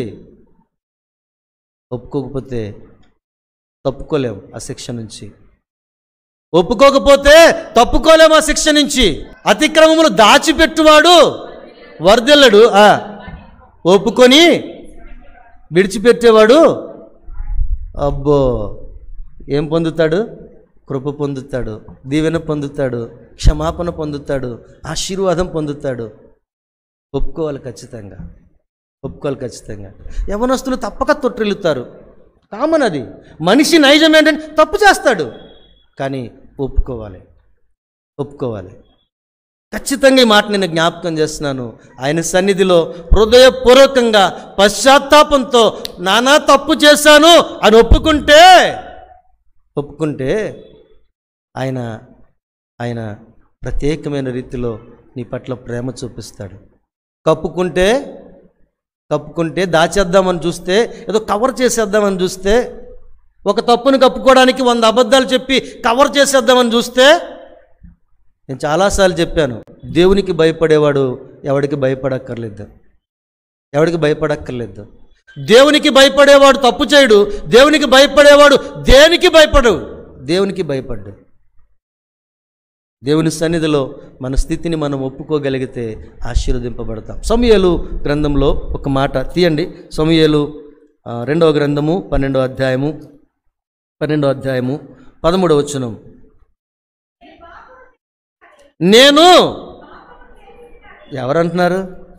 ఒప్పుకోకపోతే తప్పుకోలేం ఆ శిక్ష నుంచి ఒప్పుకోకపోతే తప్పుకోలేము ఆ శిక్ష నుంచి అతిక్రమములు దాచిపెట్టువాడు వర్ధిల్లడు ఆ, ఒప్పుకొని విడిచిపెట్టేవాడు అబ్బో ఏం పొందుతాడు కృప పొందుతాడు దీవెన పొందుతాడు క్షమాపణ పొందుతాడు ఆశీర్వాదం పొందుతాడు ఒప్పుకోవాలి ఖచ్చితంగా ఒప్పుకోవాలి ఖచ్చితంగా యవనస్తులు తప్పక తొట్టిల్లుతారు కామన్ అది మనిషి నైజం ఏంటంటే తప్పు చేస్తాడు కానీ ఒప్పుకోవాలి ఒప్పుకోవాలి ఖచ్చితంగా ఈ మాట నేను జ్ఞాపకం చేస్తున్నాను ఆయన సన్నిధిలో హృదయపూర్వకంగా పశ్చాత్తాపంతో నానా తప్పు చేశాను అని ఒప్పుకుంటే ఒప్పుకుంటే ఆయన ఆయన ప్రత్యేకమైన రీతిలో నీ పట్ల ప్రేమ చూపిస్తాడు కప్పుకుంటే కప్పుకుంటే దాచేద్దామని చూస్తే ఏదో కవర్ చేసేద్దామని చూస్తే ఒక తప్పును కప్పుకోవడానికి వంద అబద్ధాలు చెప్పి కవర్ చేసేద్దామని చూస్తే నేను చాలాసార్లు చెప్పాను దేవునికి భయపడేవాడు ఎవడికి భయపడక్కర్లేదు ఎవడికి భయపడక్కర్లేదు దేవునికి భయపడేవాడు తప్పు చేయడు దేవునికి భయపడేవాడు దేనికి భయపడు దేవునికి భయపడ్డు దేవుని సన్నిధిలో మన స్థితిని మనం ఒప్పుకోగలిగితే ఆశీర్వదింపబడతాం సమయలు గ్రంథంలో ఒక మాట తీయండి సమయలు ఆ, రెండవ గ్రంథము పన్నెండవ అధ్యాయము పన్నెండవ అధ్యాయము పదమూడవ వచనం నేను ఎవరంటున్నారు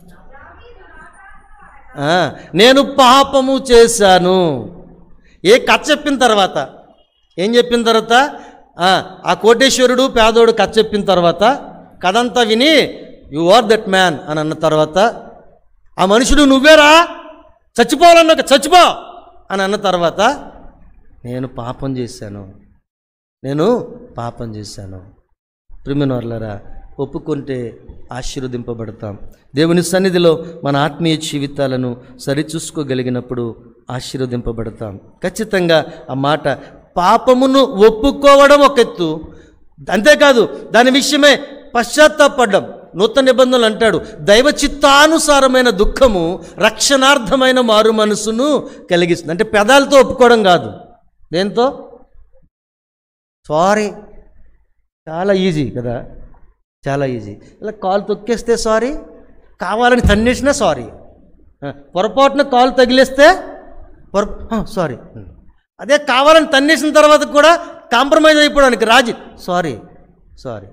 ఆ, నేను పాపము చేశాను ఏ కథ చెప్పిన తర్వాత ఏం చెప్పిన తర్వాత ఆ, ఆ కోటేశ్వరుడు పేదోడు కథ చెప్పిన తర్వాత కథంతా విని యు ఆర్ దట్ మ్యాన్ అని అన్న తర్వాత ఆ మనుషుడు నువ్వేరా చచ్చిపోవాలన్న చచ్చిపో అని అన్న తర్వాత నేను పాపం చేశాను నేను పాపం చేశాను ప్రిమినోర్లరా ఒప్పుకుంటే ఆశీర్వదింపబడతాం దేవుని సన్నిధిలో మన ఆత్మీయ జీవితాలను సరిచూసుకోగలిగినప్పుడు ఆశీర్వదింపబడతాం ఖచ్చితంగా ఆ మాట పాపమును ఒప్పుకోవడం ఒక ఎత్తు అంతేకాదు దాని విషయమే పశ్చాత్తాపడ్డం నూతన నిబంధనలు అంటాడు దైవ చిత్తానుసారమైన దుఃఖము రక్షణార్థమైన మారు మనసును కలిగిస్తుంది అంటే పెదాలతో ఒప్పుకోవడం కాదు దేంతో సారీ చాలా ఈజీ కదా చాలా ఈజీ ఇలా కాలు తొక్కేస్తే సారీ కావాలని తన్నేసినా సారీ ఆ, పొరపాటున కాలు తగిలేస్తే పొర సారీ అదే కావాలని తన్నేసిన తర్వాత కూడా కాంప్రమైజ్ అయిపోవడానికి రాజీ సారీ సారీ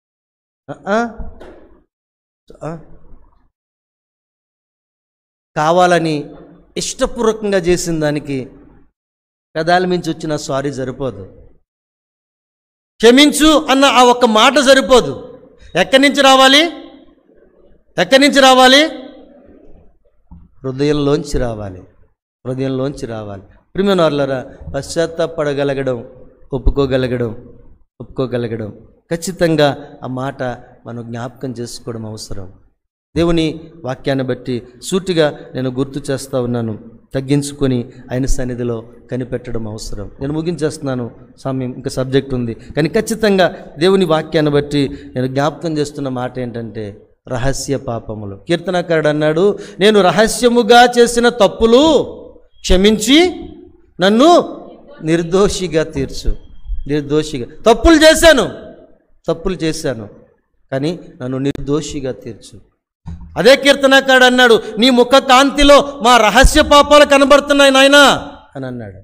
కావాలని ఇష్టపూర్వకంగా చేసిన దానికి పెదాల మించి వచ్చిన సారీ సరిపోదు క్షమించు అన్న ఆ ఒక్క మాట సరిపోదు ఎక్కడి నుంచి రావాలి ఎక్కడి నుంచి రావాలి హృదయంలోంచి రావాలి హృదయంలోంచి రావాలి ప్రిమిన వాళ్ళరా పశ్చాత్తాపడగలగడం ఒప్పుకోగలగడం ఒప్పుకోగలగడం ఖచ్చితంగా ఆ మాట మనం జ్ఞాపకం చేసుకోవడం అవసరం దేవుని వాక్యాన్ని బట్టి సూటిగా నేను గుర్తు చేస్తూ ఉన్నాను తగ్గించుకొని ఆయన సన్నిధిలో కనిపెట్టడం అవసరం నేను ముగించేస్తున్నాను సమయం ఇంకా సబ్జెక్ట్ ఉంది కానీ ఖచ్చితంగా దేవుని వాక్యాన్ని బట్టి నేను జ్ఞాపకం చేస్తున్న మాట ఏంటంటే రహస్య పాపములు కీర్తనకారుడు అన్నాడు నేను రహస్యముగా చేసిన తప్పులు క్షమించి నన్ను నిర్దోషిగా తీర్చు నిర్దోషిగా తప్పులు చేశాను తప్పులు చేశాను కానీ నన్ను నిర్దోషిగా తీర్చు అదే కీర్తనకాడు అన్నాడు నీ ముఖ కాంతిలో మా రహస్య పాపాలు కనబడుతున్నాయి నాయనా అని అన్నాడు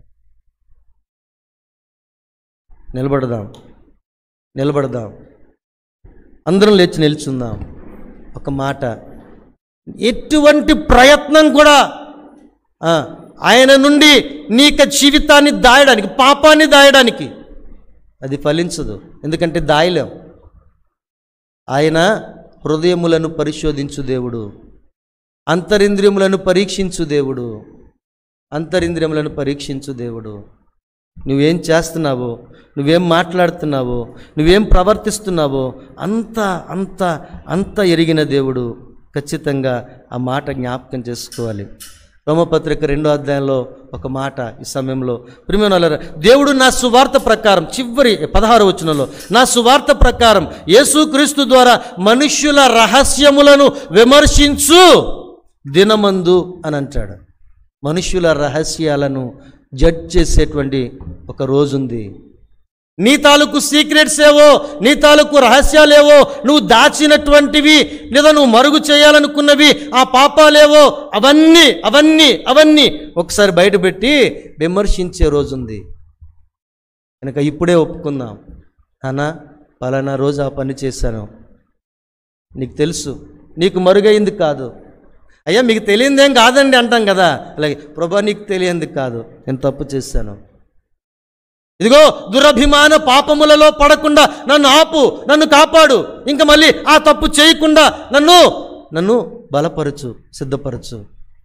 నిలబడదాం నిలబడదాం అందరం లేచి నిల్చుందాం ఒక మాట ఎటువంటి ప్రయత్నం కూడా ఆ, ఆయన నుండి నీక జీవితాన్ని దాయడానికి పాపాన్ని దాయడానికి అది ఫలించదు ఎందుకంటే దాయలేం ఆయన హృదయములను పరిశోధించు దేవుడు అంతరింద్రియములను పరీక్షించు దేవుడు అంతరింద్రియములను పరీక్షించు దేవుడు నువ్వేం చేస్తున్నావో నువ్వేం మాట్లాడుతున్నావో నువ్వేం ప్రవర్తిస్తున్నావో అంత అంత అంత ఎరిగిన దేవుడు ఖచ్చితంగా ఆ మాట జ్ఞాపకం చేసుకోవాలి రోమపత్రిక రెండో అధ్యాయంలో ఒక మాట ఈ సమయంలో ప్రిమినల దేవుడు నా సువార్త ప్రకారం చివరి పదహారు వచనంలో నా సువార్త ప్రకారం యేసుక్రీస్తు ద్వారా మనుష్యుల రహస్యములను విమర్శించు దినమందు అని అంటాడు మనుష్యుల రహస్యాలను జడ్జ్ చేసేటువంటి ఒక రోజుంది నీ తాలూకు సీక్రెట్స్ ఏవో నీ తాలూకు రహస్యాలేవో నువ్వు దాచినటువంటివి లేదా నువ్వు మరుగు చేయాలనుకున్నవి ఆ పాపాలేవో అవన్నీ అవన్నీ అవన్నీ ఒకసారి బయటపెట్టి విమర్శించే రోజుంది కనుక ఇప్పుడే ఒప్పుకుందాం నాన్న పలానా రోజు ఆ పని చేశాను నీకు తెలుసు నీకు మరుగైంది కాదు అయ్యా మీకు తెలియందేం కాదండి అంటాం కదా అలాగే ప్రభా నీకు తెలియంది కాదు నేను తప్పు చేశాను ఇదిగో దురభిమాన పాపములలో పడకుండా నన్ను ఆపు నన్ను కాపాడు ఇంకా మళ్ళీ ఆ తప్పు చేయకుండా నన్ను నన్ను బలపరచు సిద్ధపరచు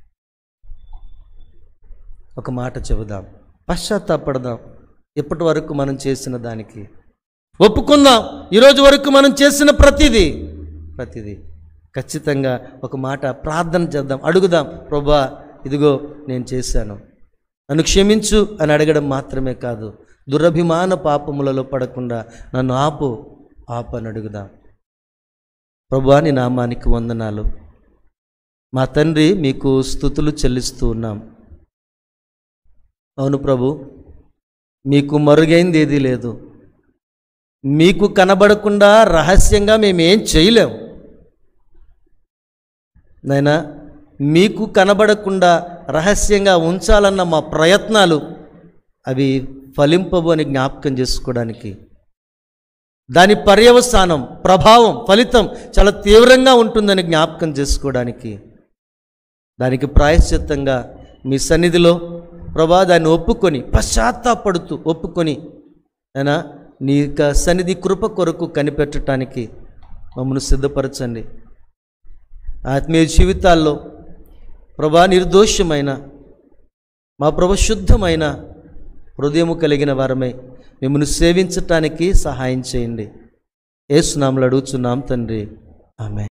ఒక మాట చెబుదాం పశ్చాత్తాపడదాం ఎప్పటి వరకు మనం చేసిన దానికి ఒప్పుకుందాం ఈరోజు వరకు మనం చేసిన ప్రతిదీ ప్రతిదీ ఖచ్చితంగా ఒక మాట ప్రార్థన చేద్దాం అడుగుదాం ప్రభా ఇదిగో నేను చేశాను నన్ను క్షమించు అని అడగడం మాత్రమే కాదు దురభిమాన పాపములలో పడకుండా నన్ను ఆపు ఆపు అని అడుగుదాం ప్రభా నీ నామానికి వందనాలు మా తండ్రి మీకు స్థుతులు చెల్లిస్తూ ఉన్నాం అవును ప్రభు మీకు మరుగైంది ఏదీ లేదు మీకు కనబడకుండా రహస్యంగా మేమేం చేయలేం నైనా మీకు కనబడకుండా రహస్యంగా ఉంచాలన్న మా ప్రయత్నాలు అవి ఫలింపవు అని జ్ఞాపకం చేసుకోవడానికి దాని పర్యవసానం ప్రభావం ఫలితం చాలా తీవ్రంగా ఉంటుందని జ్ఞాపకం చేసుకోవడానికి దానికి ప్రాయశ్చిత్తంగా మీ సన్నిధిలో ప్రభా దాన్ని ఒప్పుకొని పశ్చాత్తాపడుతూ ఒప్పుకొని అయినా నీ యొక్క సన్నిధి కృప కొరకు కనిపెట్టడానికి మమ్మల్ని సిద్ధపరచండి ఆత్మీయ జీవితాల్లో ప్రభా నిర్దోషమైన మా ప్రభు శుద్ధమైన హృదయము కలిగిన వారమై మిమ్మల్ని సేవించటానికి సహాయం చేయండి ఏసునాములు అడుగుచున్నాం తండ్రి ఆమె